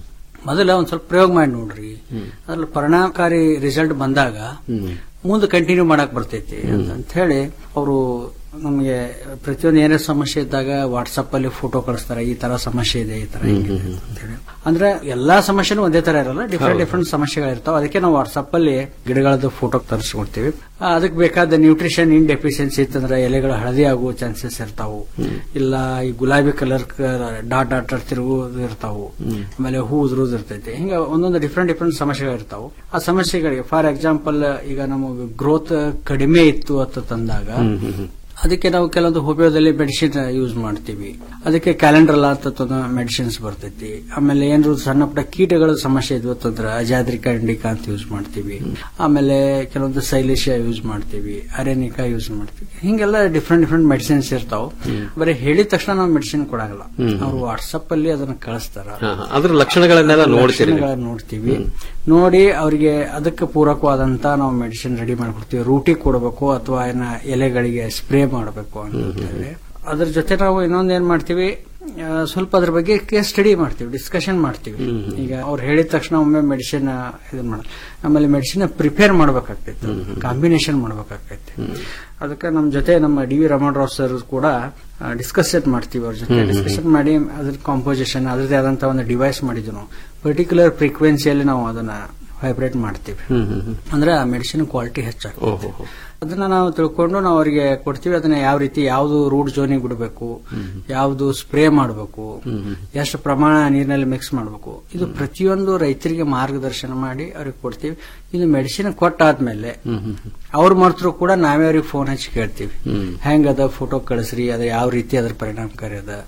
ಮೊದಲ ಒಂದ್ ಸ್ವಲ್ಪ ಪ್ರಯೋಗ ಮಾಡಿ ನೋಡ್ರಿ ಅದ್ರಲ್ಲಿ ಪರಿಣಾಮಕಾರಿ ರಿಸಲ್ಟ್ ಬಂದಾಗ ಮುಂದೆ ಕಂಟಿನ್ಯೂ ಮಾಡಕ್ ಬರ್ತೈತಿ ಅಂತ ಹೇಳಿ ಅವರು ನಮಗೆ ಪ್ರತಿಯೊಂದು ಏನೇ ಸಮಸ್ಯೆ ಇದ್ದಾಗ ವಾಟ್ಸಪ್ ಅಲ್ಲಿ ಫೋಟೋ ಕಳಿಸ್ತಾರೆ ಈ ತರ ಸಮಸ್ಯೆ ಇದೆ ಈ ತರ ಹಿಂಗಿದೆ ಅಂತ ಹೇಳಿ ಅಂದ್ರೆ ಎಲ್ಲಾ ಸಮಸ್ಯೆನೂ ಒಂದೇ ತರ ಇರಲ್ಲ ಡಿಫ್ರೆಂಟ್ ಹೌದು. ಡಿಫ್ರೆಂಟ್ ಸಮಸ್ಯೆಗಳಿರ್ತಾವ ಅದಕ್ಕೆ ನಾವು ವಾಟ್ಸಪ್ ಅಲ್ಲಿ ಗಿಡಗಳದ್ದು ಫೋಟೋ ತರಿಸ್ಕೊಡ್ತೀವಿ ಆ, ಅದಕ್ಕೆ ಬೇಕಾದ ನ್ಯೂಟ್ರಿಷನ್ ಇನ್ ಡೆಫಿಷಿಯನ್ಸಿ ಇತ್ತಂದ್ರೆ ಎಲೆಗಳು ಹಳದಿ ಆಗುವ ಚಾನ್ಸಸ್ ಇರ್ತಾವು ಇಲ್ಲ ಈ ಗುಲಾಬಿ ಕಲರ್ ಡಾಟ್ ಡಾಟ್ ತಿರುಗುವುದು ಇರ್ತಾವು ಆಮೇಲೆ ಹೂ ಉದುರುದು ಇರ್ತೈತಿ ಹಿಂಗ ಒಂದೊಂದು ಡಿಫ್ರೆಂಟ್ ಡಿಫ್ರೆಂಟ್ ಸಮಸ್ಯೆಗಳು ಇರ್ತಾವು ಆ ಸಮಸ್ಯೆಗಳಿಗೆ ಫಾರ್ ಎಕ್ಸಾಂಪಲ್ ಈಗ ನಮಗೆ ಗ್ರೋತ್ ಕಡಿಮೆ ಇತ್ತು ಅಂತ ತಂದಾಗ ಅದಕ್ಕೆ ನಾವು ಕೆಲವೊಂದು ಹೋಮಿಯೋದಲ್ಲಿ ಮೆಡಿಸಿನ್ ಯೂಸ್ ಮಾಡ್ತೀವಿ ಅದಕ್ಕೆ ಕ್ಯಾಲೆಂಡ್ರಲ್ ಅಂತ ಮೆಡಿಸಿನ್ಸ್ ಬರ್ತೈತಿ ಆಮೇಲೆ ಏನಾದ್ರು ಸಣ್ಣ ಪುಟ್ಟ ಕೀಟಗಳ ಸಮಸ್ಯೆ ಇದ್ವು ಅಂತಂದ್ರೆ ಅಜಾದ್ರಿಕಾ ಇಂಡಿಕಾ ಅಂತ ಯೂಸ್ ಮಾಡ್ತೀವಿ ಆಮೇಲೆ ಕೆಲವೊಂದು ಸೈಲೇಶಿಯಾ ಯೂಸ್ ಮಾಡ್ತೀವಿ ಅರೆನಿಕಾ ಯೂಸ್ ಮಾಡ್ತೀವಿ ಹಿಂಗೆಲ್ಲ ಡಿಫ್ರೆಂಟ್ ಡಿಫ್ರೆಂಟ್ ಮೆಡಿಸಿನ್ಸ್ ಇರ್ತಾವ ಬರೀ ಹೇಳಿದ ತಕ್ಷಣ ನಾವು ಮೆಡಿಸಿನ್ ಕೊಡಂಗಿಲ್ಲ ಹ್ಮ್. ಅವ್ರು ವಾಟ್ಸಪ್ ಅಲ್ಲಿ ಅದನ್ನ ಕಳಿಸ್ತಾರ ಹಾ, ಹಾ. ಅದ್ರ ಲಕ್ಷಣಗಳನ್ನೆಲ್ಲ ನೋಡ್ತೀರಿ ನೀವು. ಲಕ್ಷಣಗಳನ್ನ ನೋಡ್ತೀವಿ ನೋಡಿ ಅವರಿಗೆ ಅದಕ್ಕೆ ಪೂರಕವಾದಂತ ನಾವು ಮೆಡಿಸಿನ್ ರೆಡಿ ಮಾಡ್ಕೊಡ್ತೀವಿ ರೂಟಿಗೆ ಕೊಡಬೇಕು ಅಥವಾ ಏನ ಎಲೆಗಳಿಗೆ ಸ್ಪ್ರೇ ಮಾಡಬೇಕು ಅಂತ ಹೇಳಿ ಅದ್ರ ಜೊತೆ ನಾವು ಇನ್ನೊಂದ್ ಏನ್ ಮಾಡ್ತೀವಿ ಆ, ಸ್ವಲ್ಪ ಅದ್ರ ಬಗ್ಗೆ ಕೇಸ್ ಸ್ಟಡಿ ಮಾಡ್ತೀವಿ ಡಿಸ್ಕಷನ್ ಮಾಡ್ತೀವಿ ಈಗ ಅವ್ರು ಹೇಳಿದ ತಕ್ಷಣ ಒಮ್ಮೆ ಮೆಡಿಸಿನ್ ಇದನ್ನ ಮಾಡ ಆಮೇಲೆ ಮೆಡಿಸಿನ್ ಪ್ರಿಪೇರ್ ಮಾಡ್ಬೇಕಾಗ್ತೈತೆ ಕಾಂಬಿನೇಷನ್ ಮಾಡ್ಬೇಕಾಗ್ತೈತೆ ಅದಕ್ಕೆ ನಮ್ಮ ಜೊತೆ ನಮ್ಮ ಡಿ ವಿ ರಮಣರಾವ್ ಸರ್ ಕೂಡ ಡಿಸ್ಕಷನ್ ಮಾಡ್ತೀವಿ ಅವ್ರ ಜೊತೆ ಡಿಸ್ಕಷನ್ ಮಾಡಿ ಅದ್ರ ಕಾಂಪೋಸಿಷನ್ ಅದ್ರದ್ದೇ ಆದಂತ ಒಂದು ಡಿವೈಸ್ ಮಾಡಿದ್ವಿ ನಾವು ಪರ್ಟಿಕ್ಯುಲರ್ ಫ್ರೀಕ್ವೆನ್ಸಿಯಲ್ಲಿ ನಾವು ಅದನ್ನ ವೈಬ್ರೇಟ್ ಮಾಡ್ತೀವಿ ಅಂದ್ರೆ ಆ ಮೆಡಿಸಿನ್ ಕ್ವಾಲಿಟಿ ಹೆಚ್ಚಾಗ್ತದೆ ಅದನ್ನ ನಾವು ತಿಳ್ಕೊಂಡು ನಾವು ಅವರಿಗೆ ಕೊಡ್ತೀವಿ ಅದನ್ನ ಯಾವ ರೀತಿ ಯಾವ್ದು ರೂಟ್ ಜೋನಿಗೆ ಬಿಡಬೇಕು ಯಾವ್ದು ಸ್ಪ್ರೇ ಮಾಡಬೇಕು ಎಷ್ಟು ಪ್ರಮಾಣ ನೀರಿನಲ್ಲಿ ಮಿಕ್ಸ್ ಮಾಡಬೇಕು ಇದು ಪ್ರತಿಯೊಂದು ರೈತರಿಗೆ ಮಾರ್ಗದರ್ಶನ ಮಾಡಿ ಅವ್ರಿಗೆ ಕೊಡ್ತೀವಿ ಇದು ಮೆಡಿಸಿನ್ ಕೊಟ್ಟಾದ್ಮೇಲೆ ಅವ್ರ ಮರ್ತರು ಕೂಡ ನಾವೇ ಅವ್ರಿಗೆ ಫೋನ್ ಹಚ್ಚಿ ಕೇಳ್ತೀವಿ ಹೆಂಗದ ಫೋಟೋ ಕಳಿಸ್ರಿ ಅದ ಯಾವ ರೀತಿ ಅದ್ರ ಪರಿಣಾಮಕಾರಿ ಅದ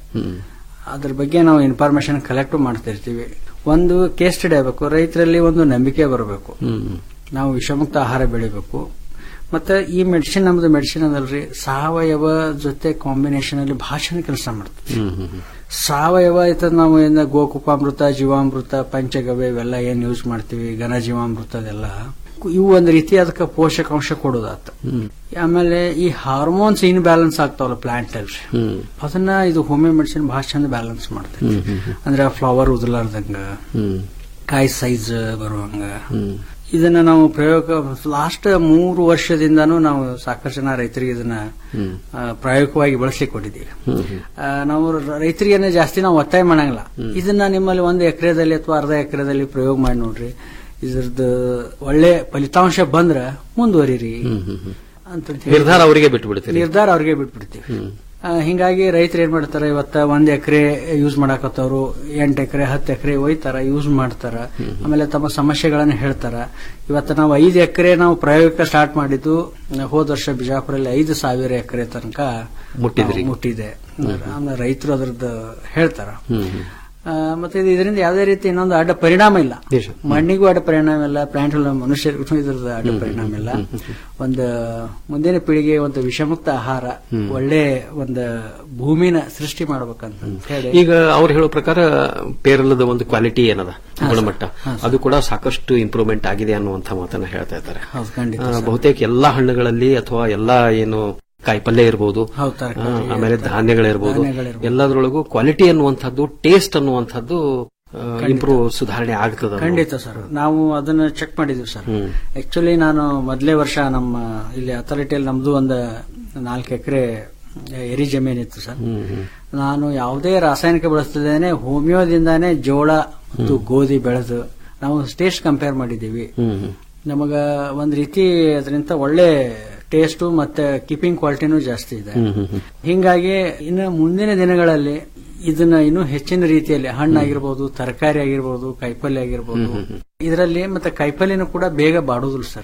ಅದ್ರ ಬಗ್ಗೆ ನಾವು ಇನ್ಫಾರ್ಮೇಶನ್ ಕಲೆಕ್ಟ್ ಮಾಡ್ತಿರ್ತೀವಿ ಒಂದು ಕೇಸ್ ಸ್ಟಡಿ ಆಗಬೇಕು ರೈತರಲ್ಲಿ ಒಂದು ನಂಬಿಕೆ ಬರಬೇಕು ನಾವು ವಿಷಮುಕ್ತ ಆಹಾರ ಬೆಳಿಬೇಕು ಮತ್ತೆ ಈ ಮೆಡಿಸಿನ್ ನಮ್ದು ಮೆಡಿಸಿನ್ ಅದಲ್ರಿ ಸಾವಯವ ಜೊತೆ ಕಾಂಬಿನೇಷನ್ ಅಲ್ಲಿ ಭಾಷಣ ಕೆಲಸ ಮಾಡ್ತದೆ ಸಾವಯವ ಆಯ್ತದ ನಾವು ಏನ ಗೋಕುಪಾಮೃತ ಜೀವಾಮೃತ ಪಂಚಗವ್ಯ ಇವೆಲ್ಲ ಏನ್ ಯೂಸ್ ಮಾಡ್ತೀವಿ ಘನ ಜೀವಾಮೃತ ಅದೆಲ್ಲ ಇವು ಒಂದ್ ರೀತಿ ಅದಕ್ಕೆ ಪೋಷಕಾಂಶ ಕೊಡೋದಾತ ಆಮೇಲೆ ಈ ಹಾರ್ಮೋನ್ಸ್ ಇನ್ ಬ್ಯಾಲೆನ್ಸ್ ಆಗ್ತಾವಲ್ಲ ಪ್ಲಾಂಟ್ ಅಲ್ಲಿ ಅದನ್ನ ಇದು ಹೋಮಿಯೋ ಮೆಡಿಸಿನ್ ಬಹಳ ಚಂದ ಬ್ಯಾಲೆನ್ಸ್ ಮಾಡ್ತೈತಿ ಅಂದ್ರೆ ಫ್ಲವರ್ ಉದಲಾರ್ದಂಗ ಕಾಯಿ ಸೈಜ್ ಬರುವಂಗ ಇದನ್ನ ನಾವು ಪ್ರಯೋಗ ಲಾಸ್ಟ್ ಮೂರು ವರ್ಷದಿಂದಾನು ನಾವು ಸಾಕಷ್ಟು ಜನ ರೈತರಿಗೆ ಇದನ್ನ ಆ, ಪ್ರಾಯೋಗಿಕವಾಗಿ ಬಳಸ್ಲಿಕ್ಕೆ ಕೊಟ್ಟಿದ್ದೀವಿ ಆ, ನಾವು ರೈತರಿಗೆ ಜಾಸ್ತಿ ನಾವು ಒತ್ತಾಯ ಮಾಡಂಗಿಲ್ಲ ಇದನ್ನ ನಿಮ್ಮಲ್ಲಿ ಒಂದು ಎಕರೆದಲ್ಲಿ ಅಥವಾ ಅರ್ಧ ಎಕರೆದಲ್ಲಿ ಪ್ರಯೋಗ ಮಾಡಿ ನೋಡ್ರಿ ಇದ್ರದ್ದು ಒಳ್ಳೆ ಫಲಿತಾಂಶ ಬಂದ್ರ ಮುಂದುವರಿರಿ ಅಂತ ಹೇಳಿ ನಿರ್ಧಾರ ಅವರಿಗೆ ಬಿಟ್ಟು ಬಿಡ್ತೀರಿ ನಿರ್ಧಾರ ಅವ್ರಿಗೆ ಬಿಟ್ಬಿಡ್ತೀವಿ ಆ, ಹಿಂಗಾಗಿ ರೈತರು ಏನ್ ಮಾಡ್ತಾರ ಇವತ್ತ ಒಂದ್ ಎಕರೆ ಯೂಸ್ ಮಾಡಾಕತ್ತವ್ರು ಎಂಟ್ ಎಕರೆ ಹತ್ತು ಎಕರೆ ಒಯ್ತಾರ ಯೂಸ್ ಮಾಡ್ತಾರ ಆಮೇಲೆ ತಮ್ಮ ಸಮಸ್ಯೆಗಳನ್ನ ಹೇಳ್ತಾರ ಇವತ್ತ ನಾವು ಐದು ಎಕರೆ ನಾವು ಪ್ರಾಯೋಗಿಕ ಸ್ಟಾರ್ಟ್ ಮಾಡಿದ್ದು ಹೋದ ವರ್ಷ ಬಿಜಾಪುರಲ್ಲಿ ಐದು ಸಾವಿರ ಎಕರೆ ತನಕ ಮುಟ್ಟಿದ್ರಿ. ನಾವು ಮುಟ್ಟಿದೆ ಆಮೇಲೆ ರೈತರು ಅದ್ರದ್ದು ಹೇಳ್ತಾರ ಆ, ಮತ್ತೆ ಇದು ಇದರಿಂದ ಯಾವುದೇ ರೀತಿ ಇನ್ನೊಂದು ಅಡ್ಡ ಪರಿಣಾಮ ಇಲ್ಲ ಮಣ್ಣಿಗೂ ಅಡ್ಡ ಪರಿಣಾಮ ಇಲ್ಲ ಪ್ಲಾಂಟ್ ಮನುಷ್ಯರಿಗೂ ಇದ್ರದ್ದು ಅಡ್ಡ ಪರಿಣಾಮ ಇಲ್ಲ ಒಂದು ಮುಂದಿನ ಪೀಳಿಗೆ ಒಂದು ವಿಷಮುಕ್ತ ಆಹಾರ ಒಳ್ಳೆ ಒಂದು ಭೂಮಿನ ಸೃಷ್ಟಿ ಮಾಡ್ಬೇಕಂತ ಹೇಳಿ ಈಗ ಅವ್ರು ಹೇಳೋ ಪ್ರಕಾರ ಪೇರಲದ ಒಂದು ಕ್ವಾಲಿಟಿ ಏನದ ಗುಣಮಟ್ಟ ಅದು ಕೂಡ ಸಾಕಷ್ಟು ಇಂಪ್ರೂವ್ಮೆಂಟ್ ಆಗಿದೆ ಅನ್ನುವಂಥ ಮಾತನ್ನ ಹೇಳ್ತಾ ಇದ್ದಾರೆ ಹೌದು ಖಂಡಿತ ಆ, ಬಹುತೇಕ ಎಲ್ಲಾ ಹಣ್ಣುಗಳಲ್ಲಿ ಅಥವಾ ಎಲ್ಲಾ ಏನು ಕಾಯಿಪಲ್ಯ ಇರ್ಬೋದು ಹೌದು, ತರಕಾರಿ, ಆ, ಆಮೇಲೆ ಧಾನ್ಯಗಳಿರ್ಬೋದು ಧಾನ್ಯಗಳಿರ್ಬೋದು. ಎಲ್ಲದರೊಳಗೂ ಕ್ವಾಲಿಟಿ ಅನ್ನುವಂಥದ್ದು ಟೇಸ್ಟ್ ಅನ್ನುವಂಥದ್ದು ಇಂಪ್ರೂವ್ ಸುಧಾರಣೆ ಆಗ್ತದ ಖಂಡಿತ ಸರ್ ನಾವು ಅದನ್ನ ಚೆಕ್ ಮಾಡಿದ್ವಿ ಸರ್ ಆಕ್ಚುಲಿ ನಾನು ಮೊದಲೇ ವರ್ಷ ನಮ್ಮ ಇಲ್ಲಿ ಅಥಾರಿಟಿಯಲ್ಲಿ ನಮ್ದು ಒಂದು ನಾಲ್ಕು ಎಕರೆ ಎರಿ ಜಮೀನಿತ್ತು ಸರ್ ನಾನು ಯಾವುದೇ ರಾಸಾಯನಿಕ ಬಳಸ್ತಿದ್ದೇನೆ ಹೋಮಿಯೋದಿಂದಾನೇ ಜೋಳ ಮತ್ತು ಗೋಧಿ ಬೆಳೆದು ನಾವು ಟೇಸ್ಟ್ ಕಂಪೇರ್ ಮಾಡಿದ್ದೀವಿ ನಮಗ ಒಂದ್ ರೀತಿ ಅದರಿಂದ ಒಳ್ಳೆ ಟೇಸ್ಟು ಮತ್ತೆ ಕೀಪಿಂಗ್ ಕ್ವಾಲಿಟಿನೂ ಜಾಸ್ತಿ ಇದೆ ಹಿಂಗಾಗಿ ಇನ್ನು ಮುಂದಿನ ದಿನಗಳಲ್ಲಿ ಇದನ್ನ ಇನ್ನೂ ಹೆಚ್ಚಿನ ರೀತಿಯಲ್ಲಿ ಹಣ್ಣಾಗಿರ್ಬೋದು ತರಕಾರಿ ಆಗಿರ್ಬೋದು ಕಾಯಿಪಲ್ಯ ಆಗಿರ್ಬೋದು ಇದರಲ್ಲಿ ಮತ್ತೆ ಕಾಯಿಪಲ್ಯನೂ ಕೂಡ ಬೇಗ ಬಾಡೋದಿಲ್ಲ ಸರ್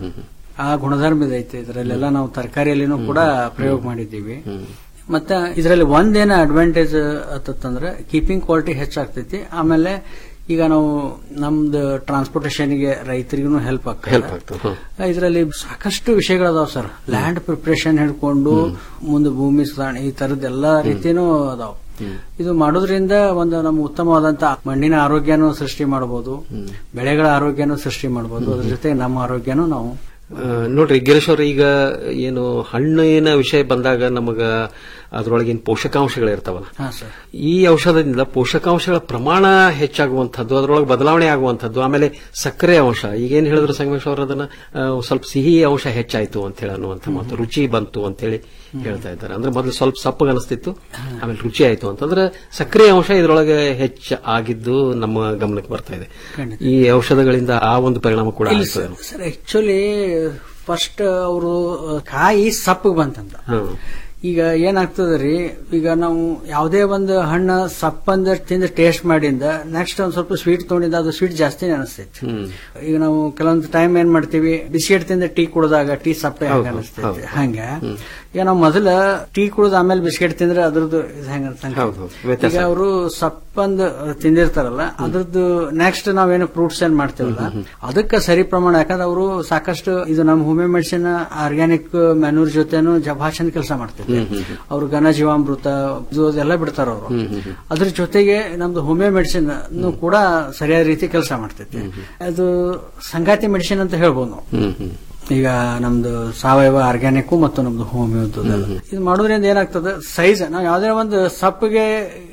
ಆ ಗುಣಧರ್ಮ ಇದೈತೆ ಇದರಲ್ಲೆಲ್ಲ ನಾವು ತರಕಾರಿಯಲ್ಲಿನೂ ಕೂಡ ಪ್ರಯೋಗ ಮಾಡಿದ್ದೀವಿ ಮತ್ತೆ ಇದರಲ್ಲಿ ಒಂದೇನ ಅಡ್ವಾಂಟೇಜ್ ಆತಂದ್ರೆ ಕೀಪಿಂಗ್ ಕ್ವಾಲಿಟಿ ಹೆಚ್ಚಾಗ್ತೈತಿ ಆಮೇಲೆ ಈಗ ನಾವು ನಮ್ದು ಟ್ರಾನ್ಸ್ಪೋರ್ಟೇಷನ್ಗೆ ರೈತರಿಗೂ ಹೆಲ್ಪ್ ಹೆಲ್ಪ್ ಆಗ್ತದೆ ಆಗ್ತದೆ ಇದರಲ್ಲಿ ಸಾಕಷ್ಟು ವಿಷಯಗಳದಾವ ಸರ್ ಲ್ಯಾಂಡ್ ಪ್ರಿಪರೇಷನ್ ಹಿಡ್ಕೊಂಡು ಮುಂದೆ ಭೂಮಿ ಸುಧಾರಣೆ ಈ ತರದ ಎಲ್ಲಾ ರೀತಿನೂ ಅದಾವ ಇದು ಮಾಡೋದ್ರಿಂದ ಒಂದು ನಮ್ಮ ಉತ್ತಮವಾದಂತ ಮಣ್ಣಿನ ಆರೋಗ್ಯನೂ ಸೃಷ್ಟಿ ಮಾಡಬಹುದು ಬೆಳೆಗಳ ಆರೋಗ್ಯನೂ ಸೃಷ್ಟಿ ಮಾಡಬಹುದು ಅದ್ರ ಜೊತೆ ನಮ್ಮ ಆರೋಗ್ಯನೂ ನಾವು ಆ, ನೋಡ್ರಿ ಗಿರೀಶ್ ಅವ್ರ ಈಗ ಏನು ಹಣ್ಣಿನ ವಿಷಯ ಬಂದಾಗ ನಮಗ ಅದರೊಳಗಿನ ಪೋಷಕಾಂಶಗಳು ಇರ್ತಾವಲ್ಲ ಹಾ ಸರ್ ಈ ಔಷಧದಿಂದ ಪೋಷಕಾಂಶಗಳ ಪ್ರಮಾಣ ಹೆಚ್ಚಾಗುವಂಥದ್ದು ಅದರೊಳಗೆ ಬದಲಾವಣೆ ಆಗುವಂಥದ್ದು ಆಮೇಲೆ ಸಕ್ಕರೆ ಅಂಶ ಈಗೇನ್ ಹೇಳಿದ್ರು ಸಂಗಮೇಶ್ ಅವರು ಅದನ್ನ ಆ, ಸ್ವಲ್ಪ ಸಿಹಿ ಅಂಶ ಹೆಚ್ಚಾಯ್ತು ಅಂತ ಹೇಳಿ ಅನ್ನುವಂಥ ಮಾತು ರುಚಿ ಬಂತು ಅಂತ ಹೇಳಿ ಹೇಳ್ತಾ ಇದ್ದಾರೆ ಅಂದ್ರೆ ಮೊದಲು ಸ್ವಲ್ಪ ಸಪ್ಪಗೆ ಅನಿಸ್ತಿತ್ತು ಆಮೇಲೆ ರುಚಿ ಆಯ್ತು ಅಂತಂದ್ರೆ ಸಕ್ಕರೆ ಅಂಶ ಇದರೊಳಗೆ ಹೆಚ್ಚು ಆಗಿದ್ದು ನಮ್ಮ ಗಮನಕ್ಕೆ ಬರ್ತಾ ಇದೆ ಖಂಡಿತ. ಈ ಔಷಧಗಳಿಂದ ಆ ಒಂದು ಪರಿಣಾಮ ಕೂಡ ಇಲ್ಲ ಆಗ್ತದೆ ಸರ್ ಸರ್ ಆಕ್ಚುಲಿ ಫಸ್ಟ್ ಅವರು ಕಾಯಿ ಸಪ್ಪಗ್ ಬಂತಂತ ಹ್ಮ್. ಈಗ ಏನಾಗ್ತದ್ರಿ ಈಗ ನಾವು ಯಾವುದೇ ಒಂದು ಹಣ್ಣು ಸಪ್ಪಂದ ತಿಂದ ಟೇಸ್ಟ್ ಮಾಡಿಂದ ನೆಕ್ಸ್ಟ್ ಒಂದ್ ಸ್ವಲ್ಪ ಸ್ವೀಟ್ ತೊಗೊಂಡಿದ್ದ ಅದು ಸ್ವೀಟ್ ಜಾಸ್ತಿ ಅನಿಸ್ತೈತಿ ಈಗ ನಾವು ಕೆಲವೊಂದು ಟೈಮ್ ಏನ್ ಮಾಡ್ತೀವಿ ಬಿಸ್ಕೆಟ್ ತಿಂದ ಟೀ ಕುಡಿದಾಗ ಟೀ ಸಪ್ಪೆ ಹೌದು, ಅನಿಸ್ತೈತಿ ಹೌದು. ಹಂಗ ಈಗ ನಾವು ಮೊದಲ ಟೀ ಕುಡಿದ ಆಮೇಲೆ ಬಿಸ್ಕೆಟ್ ತಿಂದ್ರೆ ಅದ್ರದ್ದು ಇದು ಹೆಂಗ ಹೌದು, ಹೌದು. ವ್ಯತ್ಯಾಸ. ಈಗ ಅವರು ಸಪ್ಪಂದ್ ತಿಂದಿರ್ತಾರಲ್ಲ ಅದ್ರದ್ದು ನೆಕ್ಸ್ಟ್ ನಾವೇನು ಫ್ರೂಟ್ಸ್ ಏನ್ ಮಾಡ್ತೀವಲ್ಲ ಅದಕ್ಕೆ ಸರಿ ಪ್ರಮಾಣ ಯಾಕಂದ್ರೆ ಅವರು ಸಾಕಷ್ಟು ಇದು ನಮ್ಮ ಹೋಮಿಯೋ ಮೆಡಿಸಿನ್ ಆರ್ಗ್ಯಾನಿಕ್ ಮ್ಯಾನ್ಯೂರ್ ಜೊತೆನು ಜ- ಭಾಳ ಚಂದ ಕೆಲಸ ಮಾಡ್ತಿದ್ರು ಅವ್ರು ಘನ ಜೀವಾಮೃತ ಇದು ಅದೆಲ್ಲ ಬಿಡ್ತಾರ ಅವರು ಅದ್ರ ಜೊತೆಗೆ ನಮ್ದು ಹೋಮಿಯೋ ಮೆಡಿಸಿನ್ ಕೂಡ ಸರಿಯಾದ ರೀತಿ ಕೆಲಸ ಮಾಡ್ತೈತಿ ಅದು ಸಂಗಾತಿ ಮೆಡಿಸಿನ್ ಅಂತ ಹೇಳ್ಬೋದು ನಾವು ಹ್ಮ್ ಹ್ಮ್ ಈಗ ನಮ್ದು ಸಾವಯವ ಆರ್ಗ್ಯಾನಿಕ್ ಮತ್ತು ನಮ್ದು ಹೋಮಿಯೋದು ಇದು ಮಾಡೋದ್ರಿಂದ ಏನಾಗ್ತದೆ ಸೈಜ್ ನಾವು ಯಾವ್ದೇ ಒಂದು ಸಪ್ಪಿಗೆ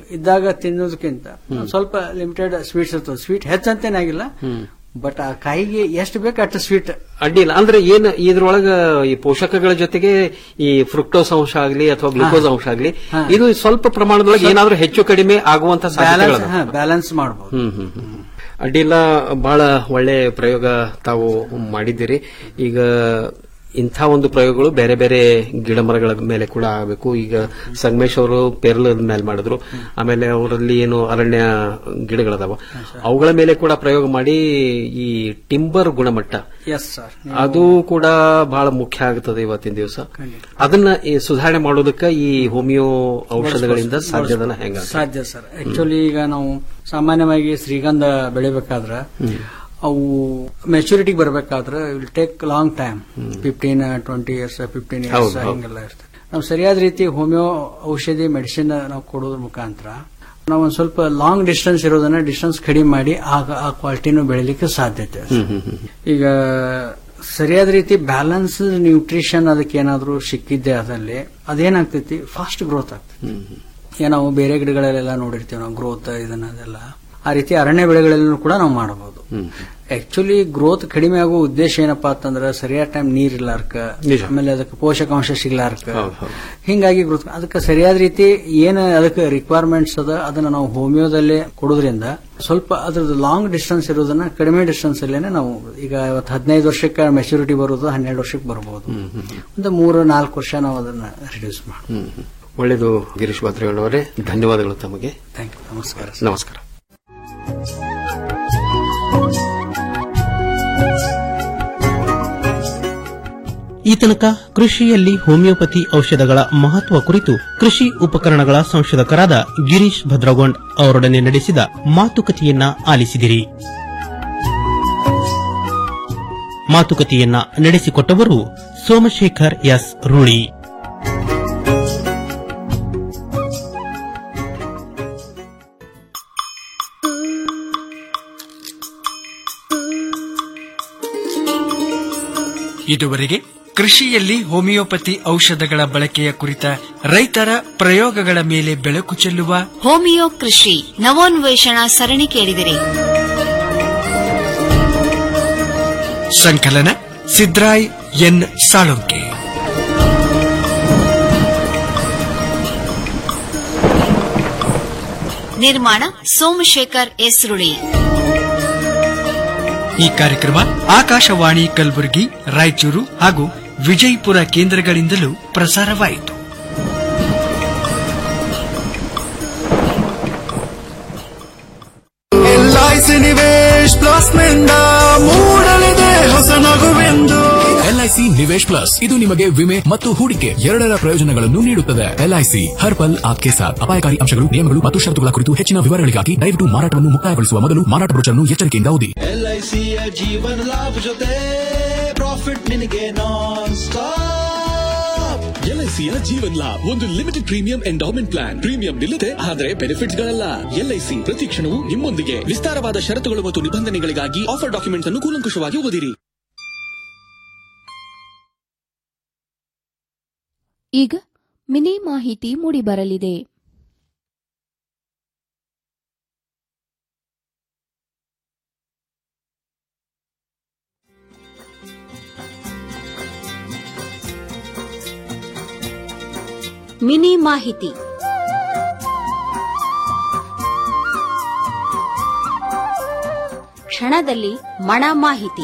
ಇದ್ದಾಗ ತಿನ್ನೋದಕ್ಕಿಂತ ಒಂದ್ ಸ್ವಲ್ಪ ಲಿಮಿಟೆಡ್ ಸ್ವೀಟ್ಸ್ ಇರ್ತದೆ ಸ್ವೀಟ್ ಹೆಚ್ಚಂತೇನಾಗಿಲ್ಲ ಬಟ್ ಆ ಕಾಯಿಗೆ ಎಷ್ಟು ಬೇಕು ಅಷ್ಟು ಸ್ವೀಟ್ ಅಡ್ಡಿಲ್ಲ ಅಂದ್ರೆ ಏನ್ ಇದ್ರೊಳಗ ಈ ಪೋಷಕಗಳ ಜೊತೆಗೆ ಈ ಫ್ರುಕ್ಟೋಸ್ ಅಂಶ ಆಗ್ಲಿ ಅಥವಾ ಗ್ಲೂಕೋಸ್ ಅಂಶ ಆಗ್ಲಿ ಹಾ. ಇದು ಸ್ವಲ್ಪ ಪ್ರಮಾಣದೊಳಗೆ ಏನಾದ್ರೂ ಹೆಚ್ಚು ಕಡಿಮೆ ಆಗುವಂತ ಬ್ಯಾಲೆನ್ಸ್ ಸಾಧ್ಯತೆಗಳು ಬ್ಯಾಲೆನ್ಸ್ ಮಾಡಬಹುದು ಹ್ಮ್ ಹ್ಮ್ ಹ್ಮ್. ಅಡ್ಡಿಲ್ಲ ಬಹಳ ಒಳ್ಳೆ ಪ್ರಯೋಗ ತಾವು ಮಾಡಿದ್ದೀರಿ ಈಗ ಇಂಥ ಒಂದು ಪ್ರಯೋಗಗಳು ಬೇರೆ ಬೇರೆ ಗಿಡ ಮರಗಳ ಮೇಲೆ ಕೂಡ ಆಗಬೇಕು ಈಗ ಸಂಗಮೇಶ್ ಅವರು ಪೇರಲದ ಮೇಲೆ ಮಾಡಿದ್ರು ಆಮೇಲೆ ಅವರಲ್ಲಿ ಏನು ಅರಣ್ಯ ಗಿಡಗಳದಾವ ಅವುಗಳ ಮೇಲೆ ಕೂಡ ಪ್ರಯೋಗ ಮಾಡಿ ಈ ಟಿಂಬರ್ ಗುಣಮಟ್ಟ ಎಸ್ ಸರ್ ಅದು ಕೂಡ ಬಹಳ ಮುಖ್ಯ ಆಗುತ್ತದೆ ಇವತ್ತಿನ ದಿವಸ ಅದನ್ನ ಈ ಸುಧಾರಣೆ ಮಾಡೋದಕ್ಕೆ ಈ ಹೋಮಿಯೋ ಔಷಧಗಳಿಂದ ಸಾಧ್ಯದನ ಹೆಂಗ ಸಾಧ್ಯ ಸರ್ ಆಕ್ಚುಲಿ ಈಗ ನಾವು ಸಾಮಾನ್ಯವಾಗಿ ಶ್ರೀಗಂಧ ಬೆಳಿಬೇಕಾದ್ರ ಅವು ಮೆಚುರಿಟಿಗೆ ಬರಬೇಕಾದ್ರೆ will take long time fifteen twenty years fifteen years ಹೌದು, ಹೌದು. ಹಿಂಗೆಲ್ಲ ಇರ್ತದೆ ನಾವು ಸರಿಯಾದ ರೀತಿ ಹೋಮಿಯೋ ಔಷಧಿ ಮೆಡಿಸಿನ್ ನಾವು ಕೊಡೋದ್ರ ಮುಖಾಂತರ ನಾವು ಒಂದ್ ಸ್ವಲ್ಪ ಲಾಂಗ್ ಡಿಸ್ಟೆನ್ಸ್ ಇರೋದನ್ನ ಡಿಸ್ಟೆನ್ಸ್ ಕಡಿಮೆ ಮಾಡಿ ಆಗ ಆ ಕ್ವಾಲಿಟಿನೂ ಬೆಳಿಲಿಕ್ಕೆ ಸಾಧ್ಯತೆ ಇದೆ. ಈಗ ಸರಿಯಾದ ರೀತಿ ಬ್ಯಾಲೆನ್ಸ್ ನ್ಯೂಟ್ರಿಷನ್ ಅದಕ್ಕೆ ಏನಾದ್ರೂ ಸಿಕ್ಕಿದ್ದೆ ಅದಲ್ಲಿ ಅದೇನಾಗ್ತೈತಿ ಫಾಸ್ಟ್ ಗ್ರೋತ್ ಆಗ್ತೈತಿ ಈಗ ನಾವು ಬೇರೆ ಗಿಡಗಳಲ್ಲೆಲ್ಲ ನೋಡಿರ್ತೀವಿ ನಾವು ಗ್ರೋತ್ ಇದನ್ನ ಅದೆಲ್ಲ ಆ ರೀತಿ ಅರಣ್ಯ ಬೆಳೆಗಳಲ್ಲೂ ಕೂಡ ನಾವು ಮಾಡಬಹುದು ಆಕ್ಚುಲಿ ಗ್ರೋತ್ ಕಡಿಮೆ ಆಗೋ ಉದ್ದೇಶ ಏನಪ್ಪಾ ಅಂತಂದ್ರೆ ಸರಿಯಾದ ಟೈಮ್ ನೀರ್ ಇರ್ಲಾರ್ಕ ನಿಜ. ಆಮೇಲೆ ಅದಕ್ಕೆ ಪೋಷಕಾಂಶ ಸಿಗ್ಲಾರ್ಕ ಹೌದು, ಹೌದು. ಹಿಂಗಾಗಿ ಗ್ರೋತ್ ಅದಕ್ಕೆ ಸರಿಯಾದ ರೀತಿ ಏನು ಅದಕ್ಕೆ ರಿಕ್ವೈರ್ಮೆಂಟ್ಸ್ ಅದ ಅದನ್ನ ನಾವು ಹೋಮಿಯೋದಲ್ಲೇ ಕೊಡೋದ್ರಿಂದ ಸ್ವಲ್ಪ ಅದ್ರದ್ದು ಲಾಂಗ್ ಡಿಸ್ಟೆನ್ಸ್ ಇರೋದನ್ನ ಕಡಿಮೆ ಡಿಸ್ಟೆನ್ಸ್ ಅಲ್ಲೇನೆ ನಾವು ಈಗ ಇವತ್ತು ಹದಿನೈದು ವರ್ಷಕ್ಕೆ ಮೆಚುರಿಟಿ ಬರೋದು ಹನ್ನೆರಡು ವರ್ಷಕ್ಕೆ ಬರಬಹುದು ಒಂದು ಮೂರು ನಾಲ್ಕು ವರ್ಷ ನಾವು ಅದನ್ನ ರಿಡ್ಯೂಸ್ ಮಾಡಿ ಹ್ಮ್ ಹ್ಮ್. ಒಳ್ಳೆಯದು ಗಿರೀಶ್ ಭದ್ರೇಗೌಡವರೇ ಧನ್ಯವಾದಗಳು ತಮಗೆ ಥ್ಯಾಂಕ್ ಯು ನಮಸ್ಕಾರ ನಮಸ್ಕಾರ ಈ ತನಕ ಕೃಷಿಯಲ್ಲಿ ಹೋಮಿಯೋಪತಿ ಔಷಧಗಳ ಮಹತ್ವ ಕುರಿತು ಕೃಷಿ ಉಪಕರಣಗಳ ಸಂಶೋಧಕರಾದ ಗಿರೀಶ್ ಭದ್ರಗೊಂಡ್ ಅವರೊಡನೆ ನಡೆಸಿದ ಮಾತುಕತೆಯನ್ನ ಆಲಿಸಿದಿರಿ ಮಾತುಕತೆಯನ್ನ ನಡೆಸಿಕೊಟ್ಟವರು ಸೋಮಶೇಖರ್ ಎಸ್ ರೂಳಿ ಇದುವರೆಗೆ ಕೃಷಿಯಲ್ಲಿ ಹೋಮಿಯೋಪತಿ ಔಷಧಗಳ ಬಳಕೆಯ ಕುರಿತ ರೈತರ ಪ್ರಯೋಗಗಳ ಮೇಲೆ ಬೆಳಕು ಚೆಲ್ಲುವ ಹೋಮಿಯೋ ಕೃಷಿ ನವೋನ್ವೇಷಣಾ ಸರಣಿ ಕೇಳಿದಿರಿ ಸಂಕಲನ ಸಿದ್ರಾಯ್ ಎನ್ ಸಾಳುಂಕೆ ನಿರ್ಮಾಣ ಸೋಮಶೇಖರ್ ಎಸ್ರುಳಿ ಈ ಕಾರ್ಯಕ್ರಮ ಆಕಾಶವಾಣಿ ಕಲಬುರಗಿ ರಾಯಚೂರು ಹಾಗೂ ವಿಜಯಪುರ ಕೇಂದ್ರಗಳಿಂದಲೂ ಪ್ರಸಾರವಾಯಿತು ಎಲ್ಐಸಿ ನಿವೇಶ್ ಪ್ಲಸ್ ನಿಂದ ಮೂಡಲಿದೆ ಹೊಸ ನಗುವೆಂದು ಎಲ್ಐಸಿ ನಿವೇಶ್ ಪ್ಲಸ್ ಇದು ನಿಮಗೆ ವಿಮೆ ಮತ್ತು ಹೂಡಿಕೆ ಎರಡರ ಪ್ರಯೋಜನಗಳನ್ನು ನೀಡುತ್ತದೆ ಎಲ್ಐಸಿ ಹರ್ ಪಲ್ ಆಪ್ಕೆ ಸಾಥ್ ಅಪಾಯಕಾರಿ ಅಂಶಗಳು ನಿಯಮಗಳು ಮತ್ತು ಷರತ್ತುಗಳ ಕುರಿತು ಹೆಚ್ಚಿನ ವಿವರಗಳಿಗಾಗಿ ದಯವಿಟ್ಟು ಮಾರಾಟವನ್ನು ಮುಕ್ತಾಯಗೊಳಿಸುವ ಮೊದಲು ಮಾರಾಟ ಬ್ರೋಚರ್ನ್ನು ಎಚ್ಚರಿಕೆಯಿಂದ ಓದಿ ಎಲ್ಐಸಿಯ ಜೀವನ ಲಾಭ ಜೊತೆ ಪ್ರಾಫಿಟ್ ನಿನಗೆ ನಾನ್ ಸ್ಟಾಪ್ ಎಲ್ಐಸಿಯ ಜೀವನ್ ಲಾಭ್ ಒಂದು limited premium endowment plan premium ನಿಲ್ಲದೆ ಆದರೆ ಬೆನಿಫಿಟ್ಸ್ ಗಳಲ್ಲ ಎಲ್ಐಸಿ ಪ್ರತಿ ಕ್ಷಣವೂ ನಿಮ್ಮೊಂದಿಗೆ ವಿಸ್ತಾರವಾದ ಷರತ್ತುಗಳು ಮತ್ತು ನಿಬಂಧನೆಗಳಿಗಾಗಿ ಆಫರ್ ಡಾಕ್ಯುಮೆಂಟ್ಸ್ ಅನ್ನು ಕೂಲಂಕುಷವಾಗಿ ಓದಿರಿ ಈಗ ಮಿನಿ ಮಾಹಿತಿ ಮೂಡಿಬರಲಿದೆ ಮಿನಿ ಮಾಹಿತಿ ಕ್ಷಣದಲ್ಲಿ ಮಣ ಮಾಹಿತಿ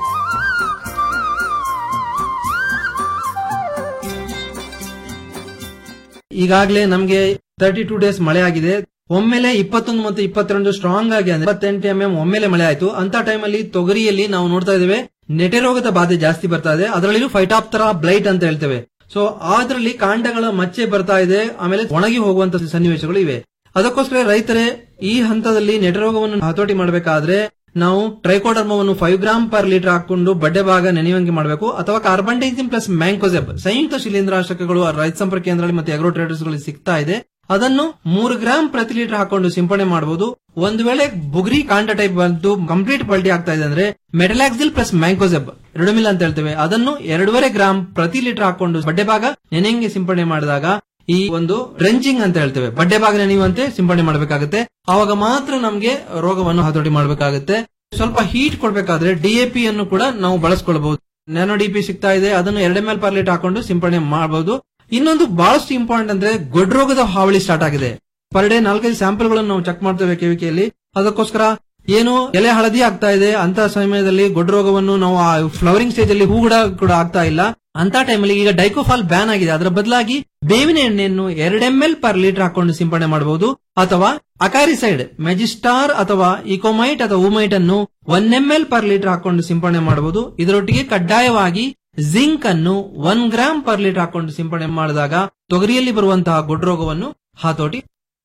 ಈಗಾಗಲೇ ನಮಗೆ ತರ್ಟಿ ಟೂ ಡೇಸ್ ಮಳೆ ಆಗಿದೆ ಒಮ್ಮೆಲೆ ಇಪ್ಪತ್ತೊಂದು ಮತ್ತು ಇಪ್ಪತ್ತೆರಡು ಸ್ಟ್ರಾಂಗ್ ಆಗಿ ಅಂದ್ರೆ ಇಪ್ಪತ್ತೆಂಟು ಎಂ ಎಂ ಒಮ್ಮೆಲೆ ಮಳೆ ಆಯ್ತು ಅಂತ ಟೈಮಲ್ಲಿ ತೊಗರಿಯಲ್ಲಿ ನಾವು ನೋಡ್ತಾ ಇದ್ದೇವೆ ನೆಟೆ ರೋಗದ ಬಾಧೆ ಜಾಸ್ತಿ ಬರ್ತಾ ಇದೆ ಅದರಲ್ಲಿಯೂ ಫೈಟಾಪ್ತರ ಬ್ಲೈಟ್ ಅಂತ ಹೇಳ್ತೇವೆ ಸೊ ಅದರಲ್ಲಿ ಕಾಂಡಗಳ ಮಚ್ಚೆ ಬರ್ತಾ ಇದೆ ಆಮೇಲೆ ಒಣಗಿ ಹೋಗುವಂತ ಸನ್ನಿವೇಶಗಳು ಇವೆ ಅದಕ್ಕೋಸ್ಕರ ರೈತರೇ ಈ ಹಂತದಲ್ಲಿ ನೆಟೆ ರೋಗವನ್ನು ಹತೋಟಿ ಮಾಡಬೇಕಾದ್ರೆ ನಾವು ಟ್ರೈಕೋಡರ್ಮವನ್ನು ಫೈವ್ ಗ್ರಾಮ್ ಪರ್ ಲೀಟರ್ ಹಾಕೊಂಡು ಬಡ್ಡೆ ಭಾಗ ನೆನೆಯುವಂಗೆ ಮಾಡಬೇಕು ಅಥವಾ ಕಾರ್ಬನ್ ಡೈಸಿನ್ ಪ್ಲಸ್ ಮ್ಯಾಂಕೋಸೆಬ್ ಸಂಯುಕ್ತ ಶಿಲೀಂಧ್ರಾಶಕಗಳು ರೈತ ಸಂಪರ್ಕ ಕೇಂದ್ರಗಳಲ್ಲಿ ಮತ್ತು ಅಗ್ರೋ ಟ್ರೇಡರ್ಸ್ ಗಳಲ್ಲಿ ಸಿಗ್ತಾ ಇದೆ ಅದನ್ನು ಮೂರು ಗ್ರಾಮ್ ಪ್ರತಿ ಲೀಟರ್ ಹಾಕೊಂಡು ಸಿಂಪಡಣೆ ಮಾಡಬಹುದು ಒಂದು ವೇಳೆ ಬುಗ್ರಿ ಕಾಂಡ ಟೈಪ್ ಬಂದು ಕಂಪ್ಲೀಟ್ ಪಲ್ಟಿ ಆಗ್ತಾ ಇದೆ ಅಂದ್ರೆ ಮೆಟಲಾಕ್ಸಿಲ್ ಪ್ಲಸ್ ಮ್ಯಾಂಕೋಸೆಬ್ ಎರಡು ಮಿಲ್ ಅಂತ ಹೇಳ್ತೇವೆ ಅದನ್ನು ಎರಡೂವರೆ ಗ್ರಾಮ್ ಪ್ರತಿ ಲೀಟರ್ ಹಾಕೊಂಡು ಬಡ್ಡೆ ಭಾಗ ನೆನೆಂಗೆ ಸಿಂಪಡಣೆ ಮಾಡಿದಾಗ ಈ ಒಂದು ಡ್ರೆಂಚಿಂಗ್ ಅಂತ ಹೇಳ್ತೇವೆ ಬಡ್ಡೆ ಬಾಗಿನ ನೀವಂತೆ ಸಿಂಪಡಣೆ ಮಾಡಬೇಕಾಗುತ್ತೆ ಆವಾಗ ಮಾತ್ರ ನಮ್ಗೆ ರೋಗವನ್ನು ಹತೋಟಿ ಮಾಡಬೇಕಾಗುತ್ತೆ ಸ್ವಲ್ಪ ಹೀಟ್ ಕೊಡ್ಬೇಕಾದ್ರೆ ಡಿಎಪಿ ಅನ್ನು ಕೂಡ ನಾವು ಬಳಸ್ಕೊಳ್ಬಹುದು ನ್ಯಾನೋ ಡಿಪಿ ಸಿಗ್ತಾ ಇದೆ ಅದನ್ನು ಎರಡು ಎಂ ಎಲ್ ಪರ್ ಲೀಟರ್ ಹಾಕೊಂಡು ಸಿಂಪಡಣೆ ಮಾಡಬಹುದು ಇನ್ನೊಂದು ಬಹಳಷ್ಟು ಇಂಪಾರ್ಟೆಂಟ್ ಅಂದ್ರೆ ಗೊಡ್ಡ ರೋಗದ ಹಾವಳಿ ಸ್ಟಾರ್ಟ್ ಆಗಿದೆ ಪರ್ ಡೇ ನಾಲ್ಕೈದು ಸ್ಯಾಂಪಲ್ ಗಳನ್ನು ನಾವು ಚೆಕ್ ಮಾಡ್ತೇವೆ ಕೆವಿಕೆಯಲ್ಲಿ ಅದಕ್ಕೋಸ್ಕರ ಏನು ಎಲೆ ಹಳದಿ ಆಗ್ತಾ ಇದೆ ಅಂತ ಸಮಯದಲ್ಲಿ ಗೊಡ್ಡ ರೋಗವನ್ನು ನಾವು ಆ ಫ್ಲವರಿಂಗ್ ಸ್ಟೇಜ್ ಅಲ್ಲಿ ಹೂಗುಡ ಕೂಡ ಆಗ್ತಾ ಇಲ್ಲ ಅಂತ ಟೈಮಲ್ಲಿ ಈಗ ಡೈಕೋಫಾಲ್ ಬ್ಯಾನ್ ಆಗಿದೆ ಅದರ ಬದಲಾಗಿ ಬೇವಿನ ಎಣ್ಣೆಯನ್ನು ಎರಡು ಎಂ ಎಲ್ ಪರ್ ಲೀಟರ್ ಹಾಕೊಂಡು ಸಿಂಪಡಣೆ ಮಾಡಬಹುದು ಅಥವಾ ಅಕಾರಿಸೈಡ್ ಮೆಜಿಸ್ಟಾರ್ ಅಥವಾ ಇಕೋಮೈಟ್ ಅಥವಾ ಉಮೈಟ್ ಅನ್ನು one M L per litre ಹಾಕೊಂಡು ಸಿಂಪಡಣೆ ಮಾಡಬಹುದು ಇದರೊಟ್ಟಿಗೆ ಕಡ್ಡಾಯವಾಗಿ ಜಿಂಕ್ ಅನ್ನು ಒನ್ ಗ್ರಾಮ್ ಪರ್ ಲೀಟರ್ ಹಾಕೊಂಡು ಸಿಂಪಡಣೆ ಮಾಡಿದಾಗ ತೊಗರಿಯಲ್ಲಿ ಬರುವಂತಹ ಗೊಡ್ಡ ರೋಗವನ್ನು ಹತೋಟಿ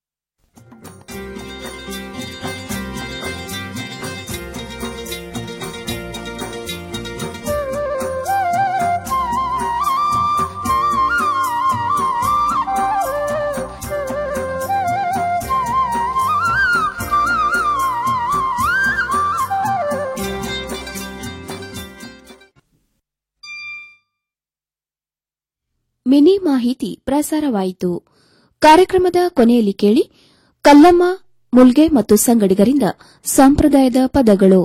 ಮಿನಿ ಮಾಹಿತಿ ಪ್ರಸಾರವಾಯಿತು ಕಾರ್ಯಕ್ರಮದ ಕೊನೆಯಲ್ಲಿ ಕೇಳಿ ಕಲ್ಲಮ್ಮ ಮುಲ್ಗೆ ಮತ್ತು ಸಂಗಡಿಗರಿಂದ ಸಂಪ್ರದಾಯದ ಪದಗಳು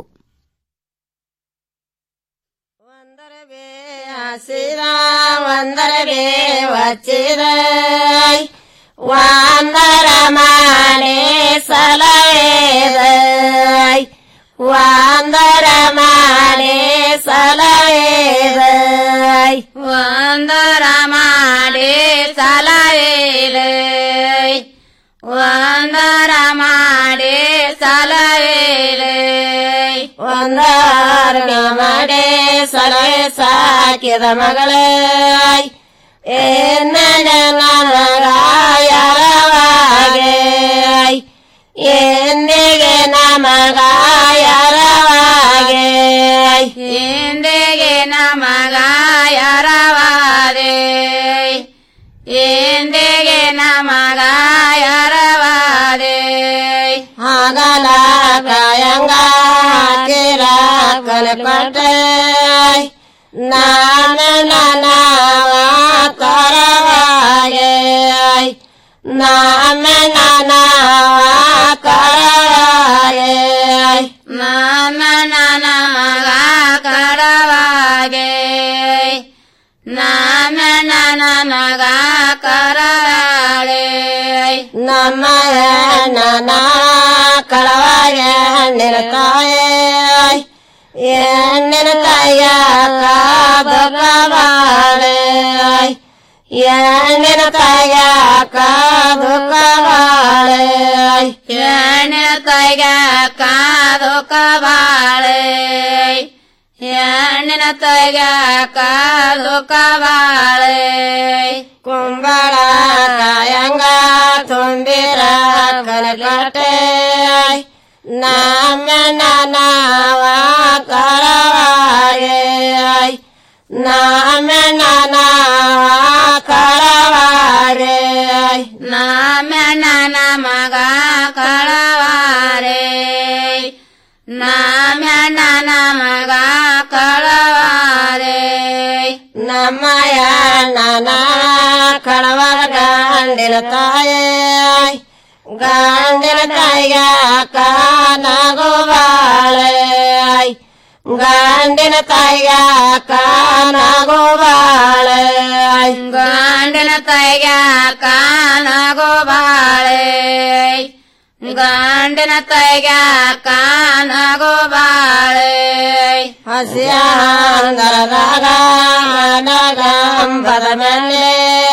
వందరవే వచ్చిరై వందరమానే సలవేదై వందరమానే సలవేదై వందరమానే సలవేదై వందరమాడే సలవేదై ಒಂದಾರ್ಗ ಮಾಡೆ ಸಲಹೆ ಸಾಕಿದ ಮಗಳೇ ಏನ ನನಗಾಯರವಾಗೆ ಎಂದಿಗೆ ನಮಗಾಯರವಾಗೆ ಎಂದಿಗೆ ನಮಗಾಯರವಾದೆ ಎಂದಿಗೆ ನಮಗಾಯರವಾದೆ ಆಗಲ ಕಾಯಂಗ ಕಿರ ಕನಪಟೆ ನಾನ ನಾವ ಕರವಾಗೆ ನಾಮ ನಾವ ಕರವಾಗೆ ನಾಮ ನಾನಗ ಕರವಾಗೆ ನಾಮ ನನಗ ಕರವಾಳೆ ನಮ್ಮ ನನ ಕಳವಾಗೆ ನಿರಕಾಯೆ ಎಣ್ಣಿನ ಕೈಯ ಕಾಬಕವಾಳೆ ಎಣ್ಣಿನ ಕೈಯ ಕಾದುಕವಾಳೆ ಎಣ್ಣಿನ ಕೈಯ ಕಾದುಕವಾಳೆ ಎಣ್ಣಿನ ತೈಗ ಕಾದು ಕವಾಳೆ ಕುಂಬಳ ಕಾಯಂಗ ತುಂಬಿರ ಕನಕಟೆ ನಮ್ಮ ನಾವ ಕರವಾಗೆ ನಮ್ಮ ನಾವ ಕರವಾರೆ ನಮ್ಮ ನನ್ನ ಮಗ ಕಳವಾರೆ ನಾಮ ನನ್ನ ಮಗ ಕಳವಾರೆ ನಮ್ಮಯ ನನ ಕಳವರ ಗಂಡಿನ ತಾಯೇ ಗಂಡಿನ ತಾಯಿಗ ಕಾನಗುವಾಳೆ ಗಂಡಿನ ತಾಯಿಗ ಕಾನಗುವಾಳೆ ಗಂಡಿನ ತಾಯಿಗ ಕಾನಗುವಾಳೆ ಗಂಡಿನ ತೈಗ ಕಾನಗೋ ಬಾಳೆ ಹಸಿಯಾಂದರದಾಗ ನಗಂಬದ ಮೇಲೆ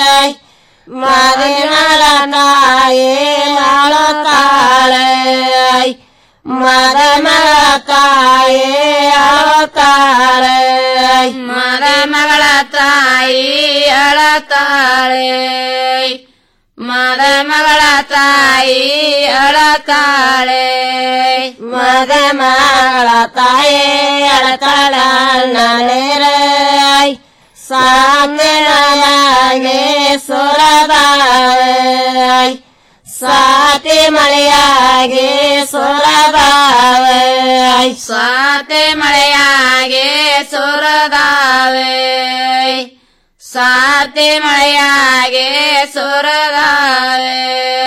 ಮದಿನಳ ತಾಯಿ ಅಳುತ್ತಾಳೆ ಮದ ಮಗಳ ತಾಯಿ ಅಳುತ್ತಾಳೆ ಮದ ಮಗಳ ತಾಯಿ ಅಳತಾಳೆ ಮದ ಮಗಳ ತಾಯಿ ಅಳತಾಳೆ ಮದ ಮಗಳ ತಾಯಿ ಅಳತಾಳ ನಾನೇರೈ ಸಾಮ್ಯನಾಗೆ ಸುರದಾಳೆ ಸಾತಿ ಮಳೆಯಾಗೆ ಸುರದಾವೆ ಸಾತಿ ಮಳೆಯಾಗೆ ಸುರದಾವೆ ಸಾತಿ ಮಳೆಯಾಗೆ ಸುರಗಾವೆ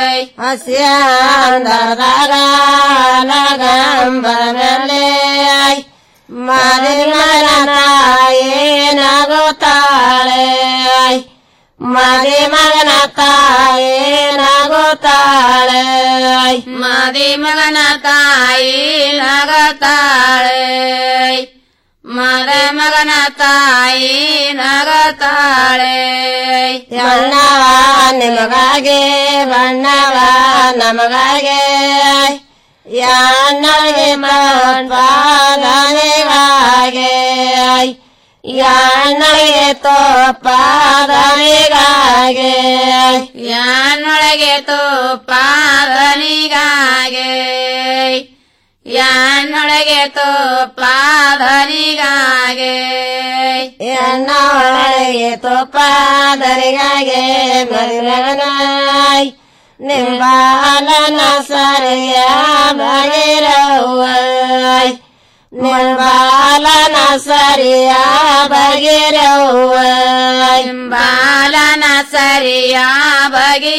ಹಸ್ಯಾಂದರದಾಗ ನಗಂಬರಲೆ ಮದಿಮನ ತಾಯಿ ನಗುತ್ತಾಳೆ ಮದಿ ಮಗನ ತಾಯಿ ನಗುತ್ತಾಳೆ ಮದಿ ಮಗನ ತಾಯಿ ನಗತಾಳೆ ಮದ ಮಗನ ತಾಯಿ ನಗತಾಳೆ ಬಣ್ಣವ ನಿಮಗಾಗೆ ಬಣ್ಣವ ನಮಗಾಗೆ ಯಾನಗೆ ಪಾದನೆಗಾಗೆ ಯಾನಗೆ ತೋಪಾದನಿಗಾಗೆ ಯಾನೊಳಗೆ ತೋಪಾದನಿಗಾಗೆ ಯಾನೊಳಗೆ ತೋಪಾದನಿಗಾಗೆ ಎನ್ನೊಳಗೆ ತೋಪಾದನಿಗಾಗೆ ಮರಿರಗನಾಯ್ ನಿಂಬಾಲನ ಸರಿಯ ಬಗಿರವ್ವಾಯ್ ನಿಂಬಾಲನ ಸರಿಯ ಬಗಿರವ್ವಾಯ್ ನಿಂಬಾಲನ ಸರಿಯ ಬಗಿ